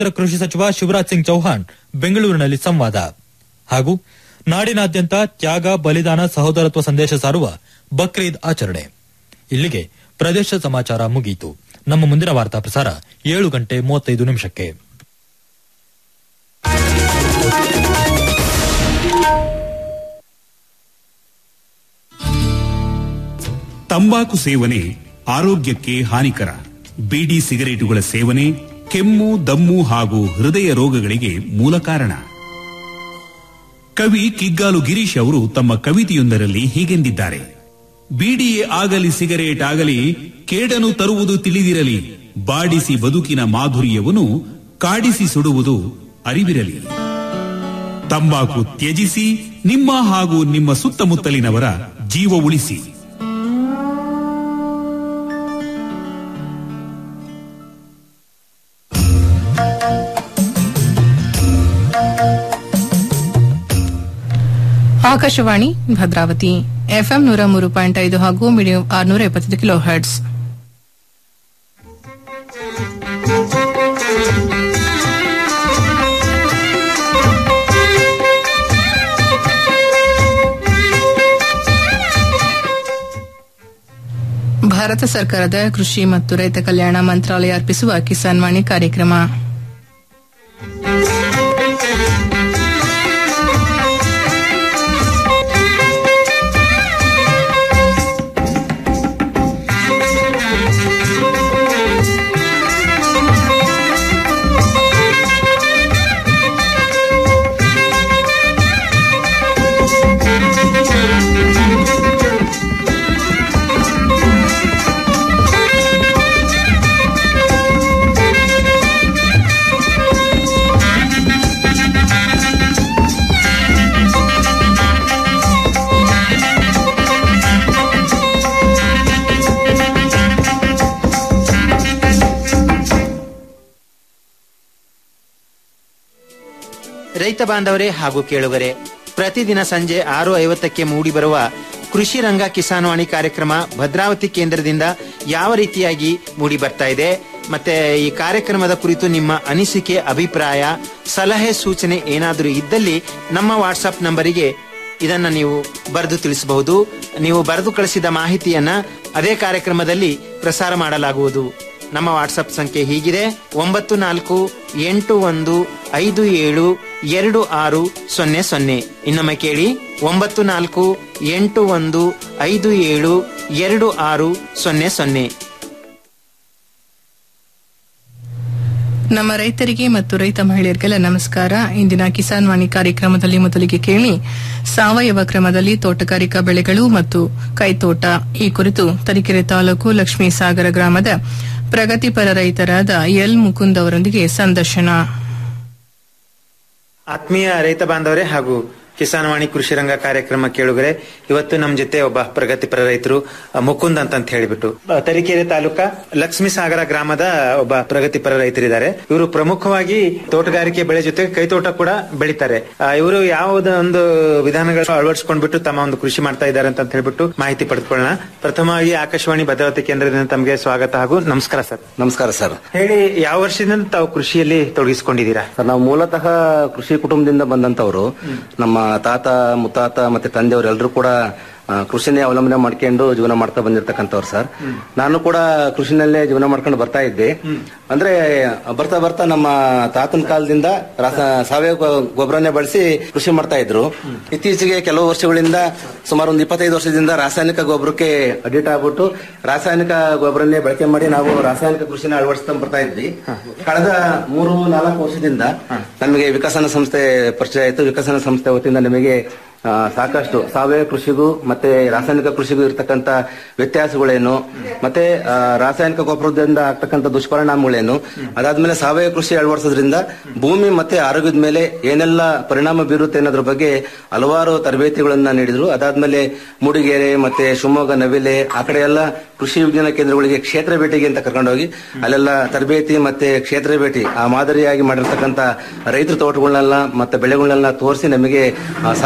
ಕೇಂದ್ರ ಕೃಷಿ ಸಚಿವ ಶಿವರಾಜ್ ಸಿಂಗ್ ಚೌಹಾಣ್ ಬೆಂಗಳೂರಿನಲ್ಲಿ ಸಂವಾದ ಹಾಗೂ ನಾಡಿನಾದ್ಯಂತ ತ್ಯಾಗ ಬಲಿದಾನ ಸಹೋದರತ್ವ ಸಂದೇಶ ಸಾರುವ ಬಕ್ರೀದ್ ಆಚರಣೆ ಇಲ್ಲಿಗೆ ಪ್ರದೇಶ ಸಮಾಚಾರ ಮುಗಿಯಿತು ನಮ್ಮ ಮುಂದಿನ ವಾರ್ತಾ ಪ್ರಸಾರ ಏಳು ಗಂಟೆ ಮೂವತ್ತೈದು ನಿಮಿಷಕ್ಕೆ ತಂಬಾಕು ಸೇವನೆ ಆರೋಗ್ಯಕ್ಕೆ ಹಾನಿಕರ ಬೀಡಿ ಸಿಗರೇಟುಗಳ ಸೇವನೆ ಕೆಮ್ಮು ದಮ್ಮು ಹಾಗೂ ಹೃದಯ ರೋಗಗಳಿಗೆ ಮೂಲ ಕಾರಣ ಕವಿ ಕಿಗ್ಗಾಲು ಗಿರೀಶ್ ಅವರು ತಮ್ಮ ಕವಿತೆಯೊಂದರಲ್ಲಿ ಹೀಗೆಂದಿದ್ದಾರೆ ಬೀಡಿಯೇ ಆಗಲಿ ಸಿಗರೇಟ್ ಆಗಲಿ ಕೇಡನು ತರುವುದು ತಿಳಿದಿರಲಿ ಬಾಡಿಸಿ ಬದುಕಿನ ಮಾಧುರ್ಯವನ್ನು ಕಾಡಿಸಿ ಸುಡುವುದು ಅರಿವಿರಲಿ ತಂಬಾಕು ತ್ಯಜಿಸಿ ನಿಮ್ಮ ಹಾಗೂ ನಿಮ್ಮ ಸುತ್ತಮುತ್ತಲಿನವರ ಜೀವ ಉಳಿಸಿ ಆಕಾಶವಾಣಿ ಭದ್ರಾವತಿ ಎಫ್ಎಂ ನೂರ ಮೂರು ಪಾಯಿಂಟ್ ಐದು ಹಾಗೂ ಮೀಡಿಯಂ ಆರುನೂರ ಎಪ್ಪತ್ತೈದು ಕಿಲೋ ಹರ್ಟ್ಸ್ ಭಾರತ ಸರ್ಕಾರದ ಕೃಷಿ ಮತ್ತು ರೈತ ಕಲ್ಯಾಣ ಮಂತ್ರಾಲಯ ಅರ್ಪಿಸುವ ಕಿಸಾನ್ ವಾಣಿ ಕಾರ್ಯಕ್ರಮ ರೈತ ಬಾಂಧವರೇ ಹಾಗೂ ಕೇಳುಗರೆ ಪ್ರತಿದಿನ ಸಂಜೆ ಆರು ಐವತ್ತಕ್ಕೆ ಮೂಡಿಬರುವ ಕೃಷಿ ರಂಗ ಕಿಸಾನ್ವಾಣಿ ಕಾರ್ಯಕ್ರಮ ಭದ್ರಾವತಿ ಕೇಂದ್ರದಿಂದ ಯಾವ ರೀತಿಯಾಗಿ ಮೂಡಿ ಬರ್ತಾ ಇದೆ ಮತ್ತೆ ಈ ಕಾರ್ಯಕ್ರಮದ ಕುರಿತು ನಿಮ್ಮ ಅನಿಸಿಕೆ ಅಭಿಪ್ರಾಯ ಸಲಹೆ ಸೂಚನೆ ಏನಾದರೂ ಇದ್ದಲ್ಲಿ ನಮ್ಮ ವಾಟ್ಸಪ್ ನಂಬರಿಗೆ ಇದನ್ನ ನೀವು ಬರೆದು ತಿಳಿಸಬಹುದು ನೀವು ಬರೆದು ಕಳಿಸಿದ ಮಾಹಿತಿಯನ್ನ ಅದೇ ಕಾರ್ಯಕ್ರಮದಲ್ಲಿ ಪ್ರಸಾರ ಮಾಡಲಾಗುವುದು ನಮ್ಮ ವಾಟ್ಸಪ್ ಸಂಖ್ಯೆ ಹೀಗಿದೆ ಒಂಬತ್ತು ನಾಲ್ಕು ಎಂಟು ಒಂದು ಐದು ಏಳು ಎರಡು ಆರು ಸೊನ್ನೆ ಸೊನ್ನೆ ಇನ್ನೊಮ್ಮೆ ಕೇಳಿ ಒಂಬತ್ತು ನಾಲ್ಕು ಎಂಟು ಒಂದು ಐದು ಏಳು ಎರಡು ಆರು ಸೊನ್ನೆ ಸೊನ್ನೆ ನಮ್ಮ ರೈತರಿಗೆ ಮತ್ತು ರೈತ ಮಹಿಳೆಯರಿಗೆಲ್ಲ ನಮಸ್ಕಾರ ಇಂದಿನ ಕಿಸಾನ್ ವಾಣಿ ಕಾರ್ಯಕ್ರಮದಲ್ಲಿ ಮೊದಲಿಗೆ ಕೇಳಿ ಸಾವಯವ ಕ್ರಮದಲ್ಲಿ ತೋಟಗಾರಿಕಾ ಬೆಳೆಗಳು ಮತ್ತು ಕೈತೋಟ ಈ ಕುರಿತು ತರೀಕೆರೆ ತಾಲೂಕು ಲಕ್ಷ್ಮೀಸಾಗರ ಗ್ರಾಮದ ಪ್ರಗತಿಪರ ರೈತರಾದ ಎಲ್ ಮುಕುಂದ್ ಅವರೊಂದಿಗೆ ಸಂದರ್ಶನ ಆತ್ಮೀಯ ರೈತ ಬಾಂಧವರೇ ಹಾಗೂ ಕಿಸಾನ್ ವಾಣಿ ಕೃಷಿ ರಂಗ ಕಾರ್ಯಕ್ರಮ ಕೇಳುಗರೆ ಇವತ್ತು ನಮ್ಮ ಜೊತೆ ಒಬ್ಬ ಪ್ರಗತಿಪರ ರೈತರು ಅ, ಮುಕುಂದ್ ಅಂತ ಅಂತ ಹೇಳಿಬಿಟ್ಟು ಅ, ತರೀಕೆರೆ ತಾಲೂಕಾ ಲಕ್ಷ್ಮೀ ಸಾಗರ ಗ್ರಾಮದ ಒಬ್ಬ ಪ್ರಗತಿಪರ ರೈತರಿದ್ದಾರೆ ಇವರು ಪ್ರಮುಖವಾಗಿ ತೋಟಗಾರಿಕೆ ಬೆಳೆ ಜೊತೆ ಕೈತೋಟ ಕೂಡ ಬೆಳಿತಾರೆ ಆ, ಇವರು ಯಾವುದೋ ಒಂದು ವಿಧಾನಗಳನ್ನು ಅಳವಡಿಸಿಕೊಂಡ್ಬಿಟ್ಟು ತಮ್ಮ ಒಂದು ಕೃಷಿ ಮಾಡ್ತಾ ಇದ್ದಾರೆ ಅಂತ ಅಂತ ಹೇಳ್ಬಿಟ್ಟು ಮಾಹಿತಿ ಪಡೆದುಕೊಳ್ಳೋಣ ಪ್ರಥಮವಾಗಿ ಆಕಾಶವಾಣಿ ಭದ್ರಾವತಿ ಕೇಂದ್ರದಿಂದ ತಮಗೆ ಸ್ವಾಗತ ಹಾಗೂ ನಮಸ್ಕಾರ ಸರ್ ನಮಸ್ಕಾರ ಸರ್ ಹೇಳಿ ಯಾವ ವರ್ಷದಿಂದ ತಾವು ಕೃಷಿಯಲ್ಲಿ ತೊಡಗಿಸಿಕೊಂಡಿದ್ದೀರಾ ಸರ್ ನಾವು ಮೂಲತಃ ಕೃಷಿ ಕುಟುಂಬದಿಂದ ಬಂದಂತವರು ನಮ್ಮ ತಾತ ಮುತ್ತಾತ ಮತ್ತೆ ತಂದೆಯವರು ಎಲ್ಲರೂ ಕೂಡ ಆ, ಕೃಷಿನೇ ಅವಲಂಬನೆ ಮಾಡ್ಕೊಂಡು ಜೀವನ ಮಾಡ್ತಾ ಬಂದಿರ್ತಕ್ಕಂಥವ್ರು ಸರ್ ನಾನು ಕೂಡ ಕೃಷಿನಲ್ಲೇ ಜೀವನ ಮಾಡ್ಕೊಂಡು ಬರ್ತಾ ಇದ್ದೆ ಅಂದ್ರೆ ಬರ್ತಾ ಬರ್ತಾ ನಮ್ಮ ತಾತನ ಕಾಲದಿಂದ ರಾಸ ಸಾವಯವ ಗೊ- ಗೊಬ್ಬರನೇ ಬಳಸಿ ಕೃಷಿ ಮಾಡ್ತಾ ಇದ್ರು ಇತ್ತೀಚೆಗೆ ಕೆಲವು ವರ್ಷಗಳಿಂದ ಸುಮಾರು ಒಂದು ಇಪ್ಪತ್ತೈದು ವರ್ಷದಿಂದ ರಾಸಾಯನಿಕ ಗೊಬ್ಬರಕ್ಕೆ ಅಡಿಟ್ ಆಗ್ಬಿಟ್ಟು ರಾಸಾಯನಿಕ ಗೊಬ್ಬರನ್ನೇ ಬಳಕೆ ಮಾಡಿ ನಾವು ರಾಸಾಯನಿಕ ಕೃಷಿನ ಅಳವಡಿಸ್ತಾ ಬರ್ತಾ ಇದ್ವಿ ಕಳೆದ ಮೂರು ನಾಲ್ಕು ವರ್ಷದಿಂದ ನಮಗೆ ವಿಕಸನ ಸಂಸ್ಥೆ ಪರಿಚಯ ಆಯಿತು ವಿಕಸನ ಸಂಸ್ಥೆ ವತಿಯಿಂದ ನಮಗೆ ಆ, ಸಾಕಷ್ಟು ಸಾವಯವ ಕೃಷಿಗೂ ಮತ್ತೆ ರಾಸಾಯನಿಕ ಕೃಷಿಗೂ ಇರತಕ್ಕಂತ ವ್ಯತ್ಯಾಸಗಳೇನು ಮತ್ತೆ ಆ, ರಾಸಾಯನಿಕ ಗೊಬ್ಬರದಿಂದ ಆಗ್ತಕ್ಕಂಥ ದುಷ್ಪರಿಣಾಮಗಳೇನು ಅದಾದ್ಮೇಲೆ ಸಾವಯವ ಕೃಷಿ ಅಳವಡಿಸೋದ್ರಿಂದ ಭೂಮಿ ಮತ್ತೆ ಆರೋಗ್ಯದ ಮೇಲೆ ಏನೆಲ್ಲ ಪರಿಣಾಮ ಬೀರುತ್ತೆ ಅನ್ನೋದ್ರ ಬಗ್ಗೆ ಹಲವಾರು ತರಬೇತಿಗಳನ್ನ ನೀಡಿದ್ರು ಅದಾದ್ಮೇಲೆ ಮೂಡಿಗೆರೆ ಮತ್ತೆ ಶಿವಮೊಗ್ಗ ನವಿಲೆ ಆ ಕಡೆ ಎಲ್ಲ ಕೃಷಿ ವಿಜ್ಞಾನ ಕೇಂದ್ರಗಳಿಗೆ ಕ್ಷೇತ್ರ ಭೇಟಿಗೆ ಅಂತ ಕರ್ಕೊಂಡೋಗಿ ಅಲ್ಲೆಲ್ಲ ತರಬೇತಿ ಮತ್ತೆ ಕ್ಷೇತ್ರ ಭೇಟಿ ಆ ಮಾದರಿಯಾಗಿ ಮಾಡಿರ್ತಕ್ಕಂಥ ರೈತರ ತೋಟಗಳನ್ನೆಲ್ಲ ಮತ್ತೆ ಬೆಳೆಗಳನ್ನೆಲ್ಲ ತೋರಿಸಿ ನಮಗೆ ಆ, ಸಾಕಷ್ಟು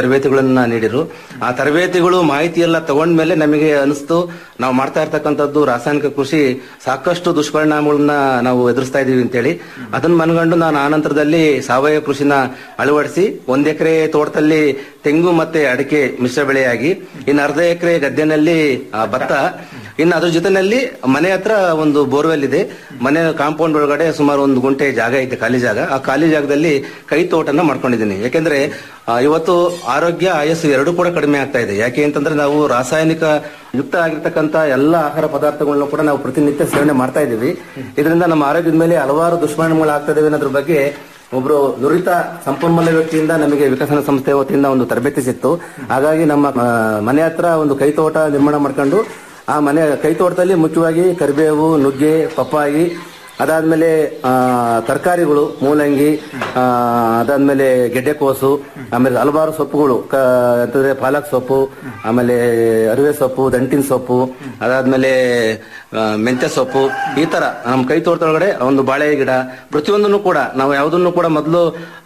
ತರಬೇತಿಗಳನ್ನ ನೀಡಿರು ಆ ತರಬೇತಿಗಳು ಮಾಹಿತಿ ಎಲ್ಲ ತಗೊಂಡ್ಮೇಲೆ ನಮಗೆ ಅನಿಸ್ತು ನಾವು ಮಾಡ್ತಾ ಇರ್ತಕ್ಕಂಥದ್ದು ರಾಸಾಯನಿಕ ಕೃಷಿ ಸಾಕಷ್ಟು ದುಷ್ಪರಿಣಾಮಗಳನ್ನ ನಾವು ಎದುರಿಸ್ತಾ ಇದೀವಿ ಅಂತೇಳಿ ಅದನ್ನ ಮನಗಂಡು ನಾನು ಆನಂತರದಲ್ಲಿ ಸಾವಯವ ಕೃಷಿನ ಅಳವಡಿಸಿ ಒಂದ್ ಎಕರೆ ತೋಟದಲ್ಲಿ ತೆಂಗು ಮತ್ತೆ ಅಡಿಕೆ ಮಿಶ್ರ ಬೆಳೆಯಾಗಿ ಇನ್ನು ಅರ್ಧ ಎಕರೆ ಗದ್ದೆನಲ್ಲಿ ಆ, ಭತ್ತ ಇನ್ನು ಅದ್ರ ಜೊತೆನಲ್ಲಿ ಮನೆ ಹತ್ರ ಒಂದು ಬೋರ್ವೆಲ್ ಇದೆ ಮನೆ ಕಾಂಪೌಂಡ್ ಒಳಗಡೆ ಸುಮಾರು ಒಂದು ಗುಂಟೆ ಜಾಗ ಇದೆ ಖಾಲಿ ಜಾಗ ಆ ಖಾಲಿ ಜಾಗದಲ್ಲಿ ಕೈ ತೋಟನ ಮಾಡ್ಕೊಂಡಿದ್ದೀನಿ ಯಾಕೆಂದ್ರೆ ಆ, ಇವತ್ತು ಆರೋಗ್ಯ ಆಯಸ್ಸು ಎರಡೂ ಕೂಡ ಕಡಿಮೆ ಆಗ್ತಾ ಇದೆ ಯಾಕೆ ಅಂತಂದ್ರೆ ನಾವು ರಾಸಾಯನಿಕ ಯುಕ್ತ ಆಗಿರ್ತಕ್ಕಂತ ಎಲ್ಲ ಆಹಾರ ಪದಾರ್ಥಗಳನ್ನ ಕೂಡ ನಾವು ಪ್ರತಿನಿತ್ಯ ಸೇವನೆ ಮಾಡ್ತಾ ಇದ್ದೀವಿ ಇದರಿಂದ ನಮ್ಮ ಆರೋಗ್ಯದ ಮೇಲೆ ಹಲವಾರು ದುಷ್ಪರಿಣಾಮಗಳು ಆಗ್ತಾ ಇದಾವೆ ಅನ್ನೋದ್ರ ಬಗ್ಗೆ ಒಬ್ರು ನುರಿತ ಸಂಪನ್ಮೂಲ ವ್ಯಕ್ತಿಯಿಂದ ನಮಗೆ ವಿಕಸನ ಸಂಸ್ಥೆ ವತಿಯಿಂದ ಒಂದು ತರಬೇತಿ ಸಿಕ್ತು ಹಾಗಾಗಿ ನಮ್ಮ ಆ, ಮನೆ ಹತ್ರ ಒಂದು ಕೈತೋಟ ನಿರ್ಮಾಣ ಮಾಡ್ಕೊಂಡು ಆ ಮನೆ ಕೈತೋಟದಲ್ಲಿ ಮುಖ್ಯವಾಗಿ ಕರಿಬೇವು ನುಗ್ಗೆ ಪಪ್ಪಾಯಿ ಅದಾದ್ಮೇಲೆ ಆ, ತರಕಾರಿಗಳು ಮೂಲಂಗಿ ಆ, ಅದಾದ್ಮೇಲೆ ಗೆಡ್ಡೆಕೋಸು ಆಮೇಲೆ ಹಲವಾರು ಸೊಪ್ಪುಗಳು ಕ- ಅಂತಂದ್ರೆ ಪಾಲಕ್ ಸೊಪ್ಪು ಆಮೇಲೆ ಅರಿವೆ ಸೊಪ್ಪು ದಂಟಿನ ಸೊಪ್ಪು ಅದಾದ್ಮೇಲೆ ಆ, ಮೆಂತ್ಯ ಸೊಪ್ಪು ಈ ತರ ನಮ್ಮ ಕೈ ತೋಟದೊಳಗಡೆ ಒಂದು ಬಾಳೆ ಗಿಡ ಪ್ರತಿಯೊಂದನ್ನು ಕೂಡ ನಾವು ಯಾವುದನ್ನು ಕೂಡ ಮೊದಲು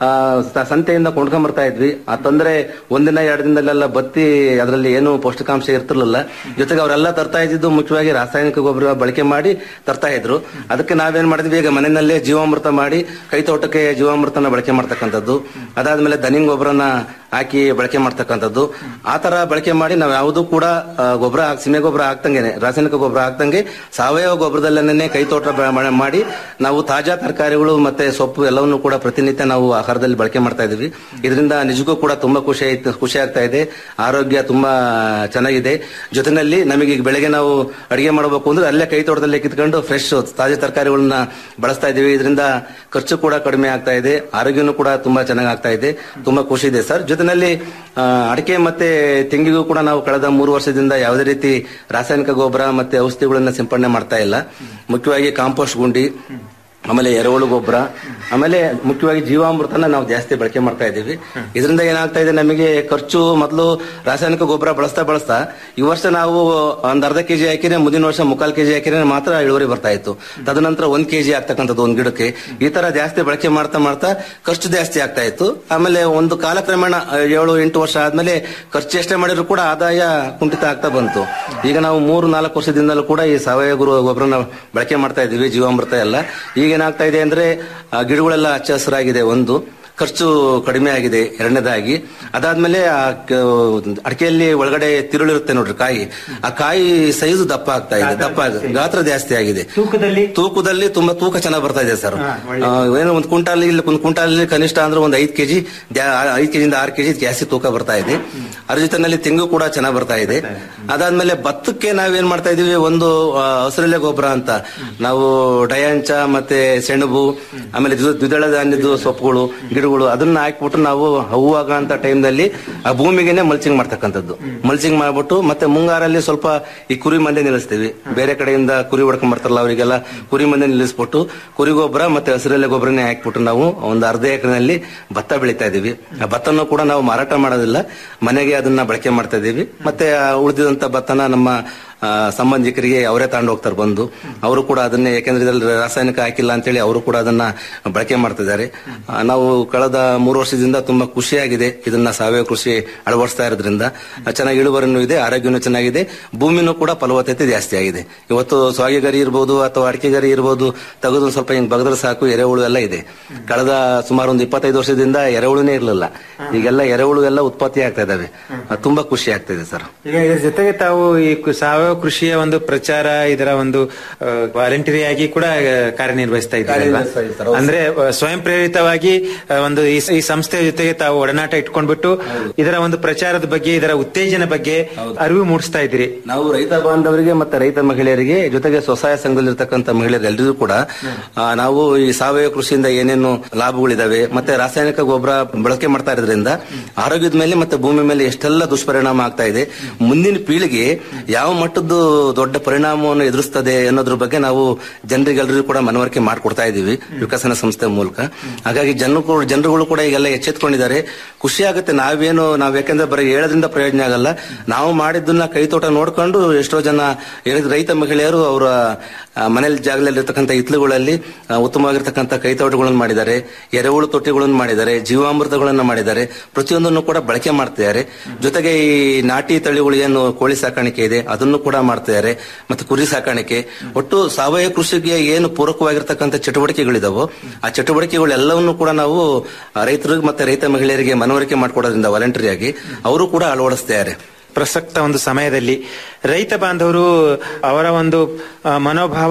ಸಂತೆಯಿಂದ ಕೊಂಡ್ಕೊಂಡ್ ಬರ್ತಾ ಇದ್ವಿ ಆ ತೊಂದರೆ ಒಂದಿನ ಎರಡು ದಿನದಲ್ಲೆಲ್ಲ ಬತ್ತಿ ಅದರಲ್ಲಿ ಏನು ಪೌಷ್ಟಿಕಾಂಶ ಇರ್ತಿರ್ಲಿಲ್ಲ ಜೊತೆಗೆ ಅವರೆಲ್ಲ ತರ್ತಾ ಇದ್ದಿದ್ದು ಮುಖ್ಯವಾಗಿ ರಾಸಾಯನಿಕ ಗೊಬ್ಬರ ಬಳಕೆ ಮಾಡಿ ತರ್ತಾ ಇದ್ರು ಅದಕ್ಕೆ ನಾವೇನ್ ಮಾಡಿದ್ವಿ ಈಗ ಮನೆಯಲ್ಲೇ ಜೀವಾಮೃತ ಮಾಡಿ ಕೈ ತೋಟಕ್ಕೆ ಜೀವಾಮೃತನ ಬಳಕೆ ಮಾಡ್ತಕ್ಕಂಥದ್ದು ಅದಾದ್ಮೇಲೆ ದನಿಂಗ್ ಗೊಬ್ಬರನ ಹಾಕಿ ಬಳಕೆ ಮಾಡ್ತಕ್ಕಂಥದ್ದು ಆ ತರ ಬಳಕೆ ಮಾಡಿ ನಾವು ಯಾವುದು ಕೂಡ ಆ, ಗೊಬ್ಬರ ಹಾಕ್- ಸೀಮೆ ಗೊಬ್ಬರ ಹಾಕ್ತಂಗೆನೆ ರಾಸಾಯನಿಕ ಗೊಬ್ಬರ ಹಾಕ್ತಂಗೆ ಸಾವಯವ ಗೊಬ್ಬರದಲ್ಲೇನೆ ಕೈ ತೋಟ ಬ- ಮಾ- ಮಾಡಿ ನಾವು ತಾಜಾ ತರಕಾರಿಗಳು ಮತ್ತೆ ಸೊಪ್ಪು ಎಲ್ಲವನ್ನು ಕೂಡ ಪ್ರತಿನಿತ್ಯ ನಾವು ಆಹಾರದಲ್ಲಿ ಬಳಕೆ ಮಾಡ್ತಾ ಇದೀವಿ ಇದರಿಂದ ನಿಜಕ್ಕೂ ಕೂಡ ತುಂಬಾ ಖುಷಿ ಆಯ್ತು ಖುಷಿ ಆಗ್ತಾ ಇದೆ ಆರೋಗ್ಯ ತುಂಬಾ ಚೆನ್ನಾಗಿದೆ ಜೊತೆನಲ್ಲಿ ನಮಗೆ ಈಗ ಬೆಳಗ್ಗೆ ನಾವು ಅಡಿಗೆ ಮಾಡಬೇಕು ಅಂದ್ರೆ ಅಲ್ಲೇ ಕೈ ತೋಟದಲ್ಲೇ ಕಿತ್ಕೊಂಡು ಫ್ರೆಶ್ ತಾಜಾ ತರಕಾರಿಗಳನ್ನ ಬಳಸ್ತಾ ಇದೀವಿ ಇದರಿಂದ ಖರ್ಚು ಕೂಡ ಕಡಿಮೆ ಆಗ್ತಾ ಇದೆ ಆರೋಗ್ಯನೂ ಕೂಡ ತುಂಬಾ ಚೆನ್ನಾಗಿ ಆಗ್ತಾ ಇದೆ ತುಂಬಾ ಖುಷಿ ಇದೆ ಸರ್ ಜೊತೆನಲ್ಲಿ ಆ, ಅಡಿಕೆ ಮತ್ತೆ ತೆಂಗಿಗೂ ಕೂಡ ನಾವು ಕಳೆದ ಮೂರು ವರ್ಷದಿಂದ ಯಾವುದೇ ರೀತಿ ರಾಸಾಯನಿಕ ಗೊಬ್ಬರ ಮತ್ತೆ ಔಷಧಿಗಳನ್ನ ಸಿಂಪಡಣೆ ಮಾಡ್ತಾ ಇಲ್ಲ ಮುಖ್ಯವಾಗಿ ಕಾಂಪೋಸ್ಟ್ ಗುಂಡಿ ಆಮೇಲೆ ಎರೆಹುಳು ಗೊಬ್ಬರ ಆಮೇಲೆ ಮುಖ್ಯವಾಗಿ ಜೀವಾಮೃತನ ನಾವು ಜಾಸ್ತಿ ಬಳಕೆ ಮಾಡ್ತಾ ಇದ್ದೀವಿ ಇದರಿಂದ ಏನಾಗ್ತಾ ಇದೆ ನಮಗೆ ಖರ್ಚು ಮೊದಲು ರಾಸಾಯನಿಕ ಗೊಬ್ಬರ ಬಳಸ್ತಾ ಬಳಸ್ತಾ ಈ ವರ್ಷ ನಾವು ಒಂದ್ ಅರ್ಧ ಕೆಜಿ ಹಾಕಿದ್ರೆ ಮುಂದಿನ ವರ್ಷ ಮುಕ್ಕಾಲ್ ಕೆಜಿ ಹಾಕಿದ್ರೆ ಮಾತ್ರ ಇಳುವರಿ ಬರ್ತಾ ಇತ್ತು ತದನಂತರ ಒಂದ್ ಕೆಜಿ ಆಗ್ತಕ್ಕಂಥದ್ದು ಒಂದ್ ಗಿಡಕ್ಕೆ ಈ ತರ ಜಾಸ್ತಿ ಬಳಕೆ ಮಾಡ್ತಾ ಮಾಡ್ತಾ ಖರ್ಚು ಜಾಸ್ತಿ ಆಗ್ತಾ ಇತ್ತು ಆಮೇಲೆ ಒಂದು ಕಾಲಕ್ರಮೇಣ ಆ, ಏಳು ಎಂಟು ವರ್ಷ ಆದ್ಮೇಲೆ ಖರ್ಚು ಎಷ್ಟೇ ಮಾಡಿದ್ರು ಕೂಡ ಆದಾಯ ಕುಂಠಿತ ಆಗ್ತಾ ಬಂತು ಈಗ ನಾವು ಮೂರು ನಾಲ್ಕು ವರ್ಷದಿಂದಲೂ ಕೂಡ ಈ ಸಾವಯವ ಗುರು ಗೊಬ್ಬರನ ಬಳಕೆ ಮಾಡ್ತಾ ಇದೀವಿ ಜೀವಾಮೃತ ಎಲ್ಲ ಈಗ ಏನಾಗ್ತಾ ಇದೆ ಅಂದ್ರೆ ಆ, ಗಿಡಗಳೆಲ್ಲ ಹಚ್ಚ ಹಸಿರಾಗಿದೆ ಒಂದು ಖರ್ಚು ಕಡಿಮೆ ಆಗಿದೆ ಎರಡನೇದಾಗಿ ಅದಾದ್ಮೇಲೆ ಆ ಕ- ಅಡಿಕೆಯಲ್ಲಿ ಒಳಗಡೆ ತಿರುಳಿರುತ್ತೆ ನೋಡ್ರಿ ಕಾಯಿ ಆ ಕಾಯಿ ಸೈಜ್ ದಪ್ಪ ಆಗ್ತಾ ಇದೆ ದಪ್ಪ ಆಗಿದೆ ಗಾತ್ರ ಜಾಸ್ತಿ ಆಗಿದೆ ತೂಕದಲ್ಲಿ ತೂಕದಲ್ಲಿ ತುಂಬಾ ತೂಕ ಚೆನ್ನಾಗಿ ಬರ್ತಾ ಇದೆ ಸರ್ ಆ, ಏನು ಒಂದು ಕ್ವಿಂಟಾಲ್ ಇಲ್ಲಿ ಒಂದು ಕ್ವಿಂಟಾಲ್ ಕನಿಷ್ಠ ಅಂದ್ರೆ ಒಂದು ಐದು ಕೆಜಿ ಐದು ಕೆಜಿಯಿಂದ ಆರು ಕೆಜಿ ಜಾಸ್ತಿ ತೂಕ ಬರ್ತಾ ಇದೆ ಅದ್ರ ಜೊತೆನಲ್ಲಿ ತೆಂಗು ಕೂಡ ಚೆನ್ನಾಗಿ ಬರ್ತಾ ಇದೆ ಅದಾದ್ಮೇಲೆ ಭತ್ತಕ್ಕೆ ನಾವೇನ್ ಮಾಡ್ತಾ ಇದೀವಿ ಒಂದು ಆ, ಹಸಿರೆಲೆ ಗೊಬ್ಬರ ಅಂತ ನಾವು ಡಯಾಂಚ ಮತ್ತೆ ಸೆಣಬು ಆಮೇಲೆ ದ್ವಿ- ದ್ವಿದಳ ಧಾನ್ಯದ ಸೊಪ್ಪುಗಳು ಗಿಡಗಳು ಅದನ್ನ ಹಾಕ್ಬಿಟ್ಟು ನಾವು ಹೂವಾಗ ಅಂತ ಟೈಮ್ನಲ್ಲಿ ಆ ಭೂಮಿಗೆನೆ ಮಲ್ಚಿಂಗ್ ಮಾಡ್ತಕ್ಕಂಥದ್ದು ಮಲ್ಚಿಂಗ್ ಮಾಡ್ಬಿಟ್ಟು ಮತ್ತೆ ಮುಂಗಾರಲ್ಲಿ ಸ್ವಲ್ಪ ಈ ಕುರಿ ಮಂದೆ ನಿಲ್ಲಿಸ್ತೀವಿ ಬೇರೆ ಕಡೆಯಿಂದ ಕುರಿ ಹೊಡ್ಕೊಂಡ್ ಬರ್ತಾರಲ್ಲ ಅವರಿಗೆಲ್ಲ ಕುರಿ ಮಂದೆ ನಿಲ್ಲಿಸ್ಬಿಟ್ಟು ಕುರಿ ಗೊಬ್ಬರ ಮತ್ತೆ ಹಸಿರೆಲೆ ಗೊಬ್ಬರನೇ ಹಾಕ್ಬಿಟ್ಟು ನಾವು ಒಂದು ಅರ್ಧ ಎಕರೆನಲ್ಲಿ ಭತ್ತ ಬೆಳೀತಾ ಇದೀವಿ ಆ ಭತ್ತನೂ ಕೂಡ ನಾವು ಮಾರಾಟ ಮಾಡೋದಿಲ್ಲ ಮನೆಗೆ ಅದನ್ನ ಬಳಕೆ ಮಾಡ್ತಾ ಇದೀವಿ ಮತ್ತೆ ಆ ಉಳಿದಿದಂತ ಭತ್ತನ ನಮ್ಮ ಆ, ಸಂಬಂಧಿಕರಿಗೆ ಅವರೇ ತಗೊಂಡು ಹೋಗ್ತಾರೆ ಬಂದು ಅವರು ಕೂಡ ಅದನ್ನೇ ಯಾಕೆಂದ್ರೆ ಇದ್ರಲ್ಲಿ ರಾಸಾಯನಿಕ ಹಾಕಿಲ್ಲ ಅಂತೇಳಿ ಅವರು ಕೂಡ ಅದನ್ನ ಬಳಕೆ ಮಾಡ್ತಿದ್ದಾರೆ ಆ, ನಾವು ಕಳೆದ ಮೂರು ವರ್ಷದಿಂದ ತುಂಬಾ ಖುಷಿಯಾಗಿದೆ ಇದನ್ನ ಸಾವಯವ ಕೃಷಿ ಅಳವಡಿಸ್ತಾ ಇರೋದ್ರಿಂದ ಆ, ಚೆನ್ನಾಗಿ ಇಳುವರಿನೂ ಇದೆ ಆರೋಗ್ಯನೂ ಚೆನ್ನಾಗಿದೆ ಭೂಮಿನೂ ಕೂಡ ಫಲವತ್ತತೆ ಜಾಸ್ತಿ ಆಗಿದೆ ಇವತ್ತು ಸ್ವಾಗಿ ಗರಿ ಇರ್ಬೋದು ಅಥವಾ ಅಡಿಕೆ ಗರಿ ಇರ್ಬೋದು ತೆಗೆದು ಒಂದ್ ಸ್ವಲ್ಪ ಹಿಂಗ್ ಬಗದ್ರೆ ಸಾಕು ಎರೆಹುಳು ಎಲ್ಲ ಇದೆ ಕಳೆದ ಸುಮಾರು ಒಂದು ಇಪ್ಪತ್ತೈದು ವರ್ಷದಿಂದ ಎರೆಹುಳುನೇ ಇರಲಿಲ್ಲ ಈಗೆಲ್ಲ ಎರೆಹುಳು ಎಲ್ಲ ಉತ್ಪತ್ತಿ ಆಗ್ತಾ ಇದಾವೆ ಆ, ತುಂಬಾ ಖುಷಿ ಆಗ್ತಿದೆ ಸರ್ ಈಗ ಇದ್ರ ಜೊತೆಗೆ ತಾವು ಈ ಕು- ಸಾವಯವ ಕೃಷಿಯ ಒಂದು ಪ್ರಚಾರ ಇದರ ಒಂದು ವಾಲಂಟರಿ ಆಗಿ ಕೂಡ ಆ, ಕಾರ್ಯನಿರ್ವಹಿಸ್ತಾ ಇದ್ದಾರೆ ಕಾರ್ಯನಿರ್ವಹಿಸ್ತಾ ಇದ್ದಾರೆ, ಹೌದು. ಅಂದ್ರೆ ಆ, ಸ್ವಯಂ ಪ್ರೇರಿತವಾಗಿ ಆ, ಒಂದು ಈ ಸ- ಈ ಸಂಸ್ಥೆಯ ಜೊತೆಗೆ ತಾವು ಒಡನಾಟ ಇಟ್ಕೊಂಡ್ಬಿಟ್ಟು ಇದರ ಒಂದು ಪ್ರಚಾರದ ಬಗ್ಗೆ ಇದರ ಉತ್ತೇಜನ ಬಗ್ಗೆ ಅರಿವು ಮೂಡಿಸ್ತಾ ಇದ್ದೀರಿ ನಾವು ರೈತ ಬಾಂಧವರಿಗೆ ಮತ್ತೆ ರೈತ ಮಹಿಳೆಯರಿಗೆ ಜೊತೆಗೆ ಸ್ವಸಹಾಯ ಸಂಘದಲ್ಲಿರ್ತಕ್ಕಂಥ ಮಹಿಳೆಯರೆಲ್ಲರಿಗೂ ಕೂಡ ಆ, ನಾವು ಈ ಸಾವಯವ ಕೃಷಿಯಿಂದ ಏನೇನು ಲಾಭಗಳಿದಾವೆ ಮತ್ತೆ ರಾಸಾಯನಿಕ ಗೊಬ್ಬರ ಬಳಕೆ ಮಾಡ್ತಾ ಇರೋದ್ರಿಂದ ಆರೋಗ್ಯದ ಮೇಲೆ ಮತ್ತೆ ಭೂಮಿ ಮೇಲೆ ಎಷ್ಟೆಲ್ಲ ದುಷ್ಪರಿಣಾಮ ಆಗ್ತಾ ಇದೆ ಮುಂದಿನ ಪೀಳಿಗೆ ಯಾವ ಮಟ್ಟದ್ದು ದೊಡ್ಡ ಪರಿಣಾಮವನ್ನು ಎದುರಿಸ್ತದೆ ಅನ್ನೋದ್ರ ಬಗ್ಗೆ ನಾವು ಜನರಿಗೆಲ್ಲರಿಗೂ ಕೂಡ ಮನವರಿಕೆ ಮಾಡಿಕೊಡ್ತಾ ಇದೀವಿ ವಿಕಸನ ಸಂಸ್ಥೆ ಮೂಲಕ ಹಾಗಾಗಿ ಜನರು ಜನರುಗಳು ಕೂಡ ಈಗೆಲ್ಲ ಎಚ್ಚೆತ್ಕೊಂಡಿದ್ದಾರೆ ಖುಷಿ ಆಗುತ್ತೆ ನಾವೇನು ನಾವ್ ಯಾಕಂದ್ರೆ ಬರೀ ಹೇಳೋದ್ರಿಂದ ಪ್ರಯೋಜನ ಆಗಲ್ಲ ನಾವು ಮಾಡಿದ್ದನ್ನ ಕೈ ತೋಟ ನೋಡ್ಕೊಂಡು ಎಷ್ಟೋ ಜನ ಹೇಳಿದ ರೈತ ಮಹಿಳೆಯರು ಅವರ ಆ, ಮನೇಲಿ ಜಾಗದಲ್ಲಿ ಇರ್ತಕ್ಕಂಥ ಇತ್ಲುಗಳಲ್ಲಿ ಆ, ಉತ್ತಮವಾಗಿರ್ತಕ್ಕಂಥ ಕೈತೋಟಗಳನ್ನು ಮಾಡಿದ್ದಾರೆ ಎರೆಹುಳು ತೊಟ್ಟಿಗಳನ್ನು ಮಾಡಿದ್ದಾರೆ ಜೀವಾಮೃತಗಳನ್ನು ಮಾಡಿದ್ದಾರೆ ಪ್ರತಿಯೊಂದನ್ನು ಕೂಡ ಬಳಕೆ ಮಾಡ್ತಿದ್ದಾರೆ ಜೊತೆಗೆ ಈ ನಾಟಿ ತಳಿಗಳು ಏನು ಕೋಳಿ ಸಾಕಾಣಿಕೆ ಇದೆ ಅದನ್ನು ಕೂಡ ಮಾಡ್ತಿದ್ದಾರೆ ಮತ್ತೆ ಕುರಿ ಸಾಕಾಣಿಕೆ ಒಟ್ಟು ಸಾವಯವ ಕೃಷಿಗೆ ಏನು ಪೂರಕವಾಗಿರ್ತಕ್ಕಂಥ ಚಟುವಟಿಕೆಗಳಿದಾವೋ ಆ ಚಟುವಟಿಕೆಗಳೆಲ್ಲವನ್ನು ಕೂಡ ನಾವು ಆ, ರೈತರಿಗೆ ಮತ್ತೆ ರೈತ ಮಹಿಳೆಯರಿಗೆ ಮನವರಿಕೆ ಮಾಡಿಕೊಡೋದ್ರಿಂದ ವಾಲಂಟರಿ ಆಗಿ ಅವರು ಕೂಡ ಅಳವಡಿಸ್ತಿದ್ದಾರೆ ಪ್ರಸಕ್ತ ಒಂದು ಸಮಯದಲ್ಲಿ ರೈತ ಬಾಂಧವರು ಅವರ ಒಂದು ಆ, ಮನೋಭಾವ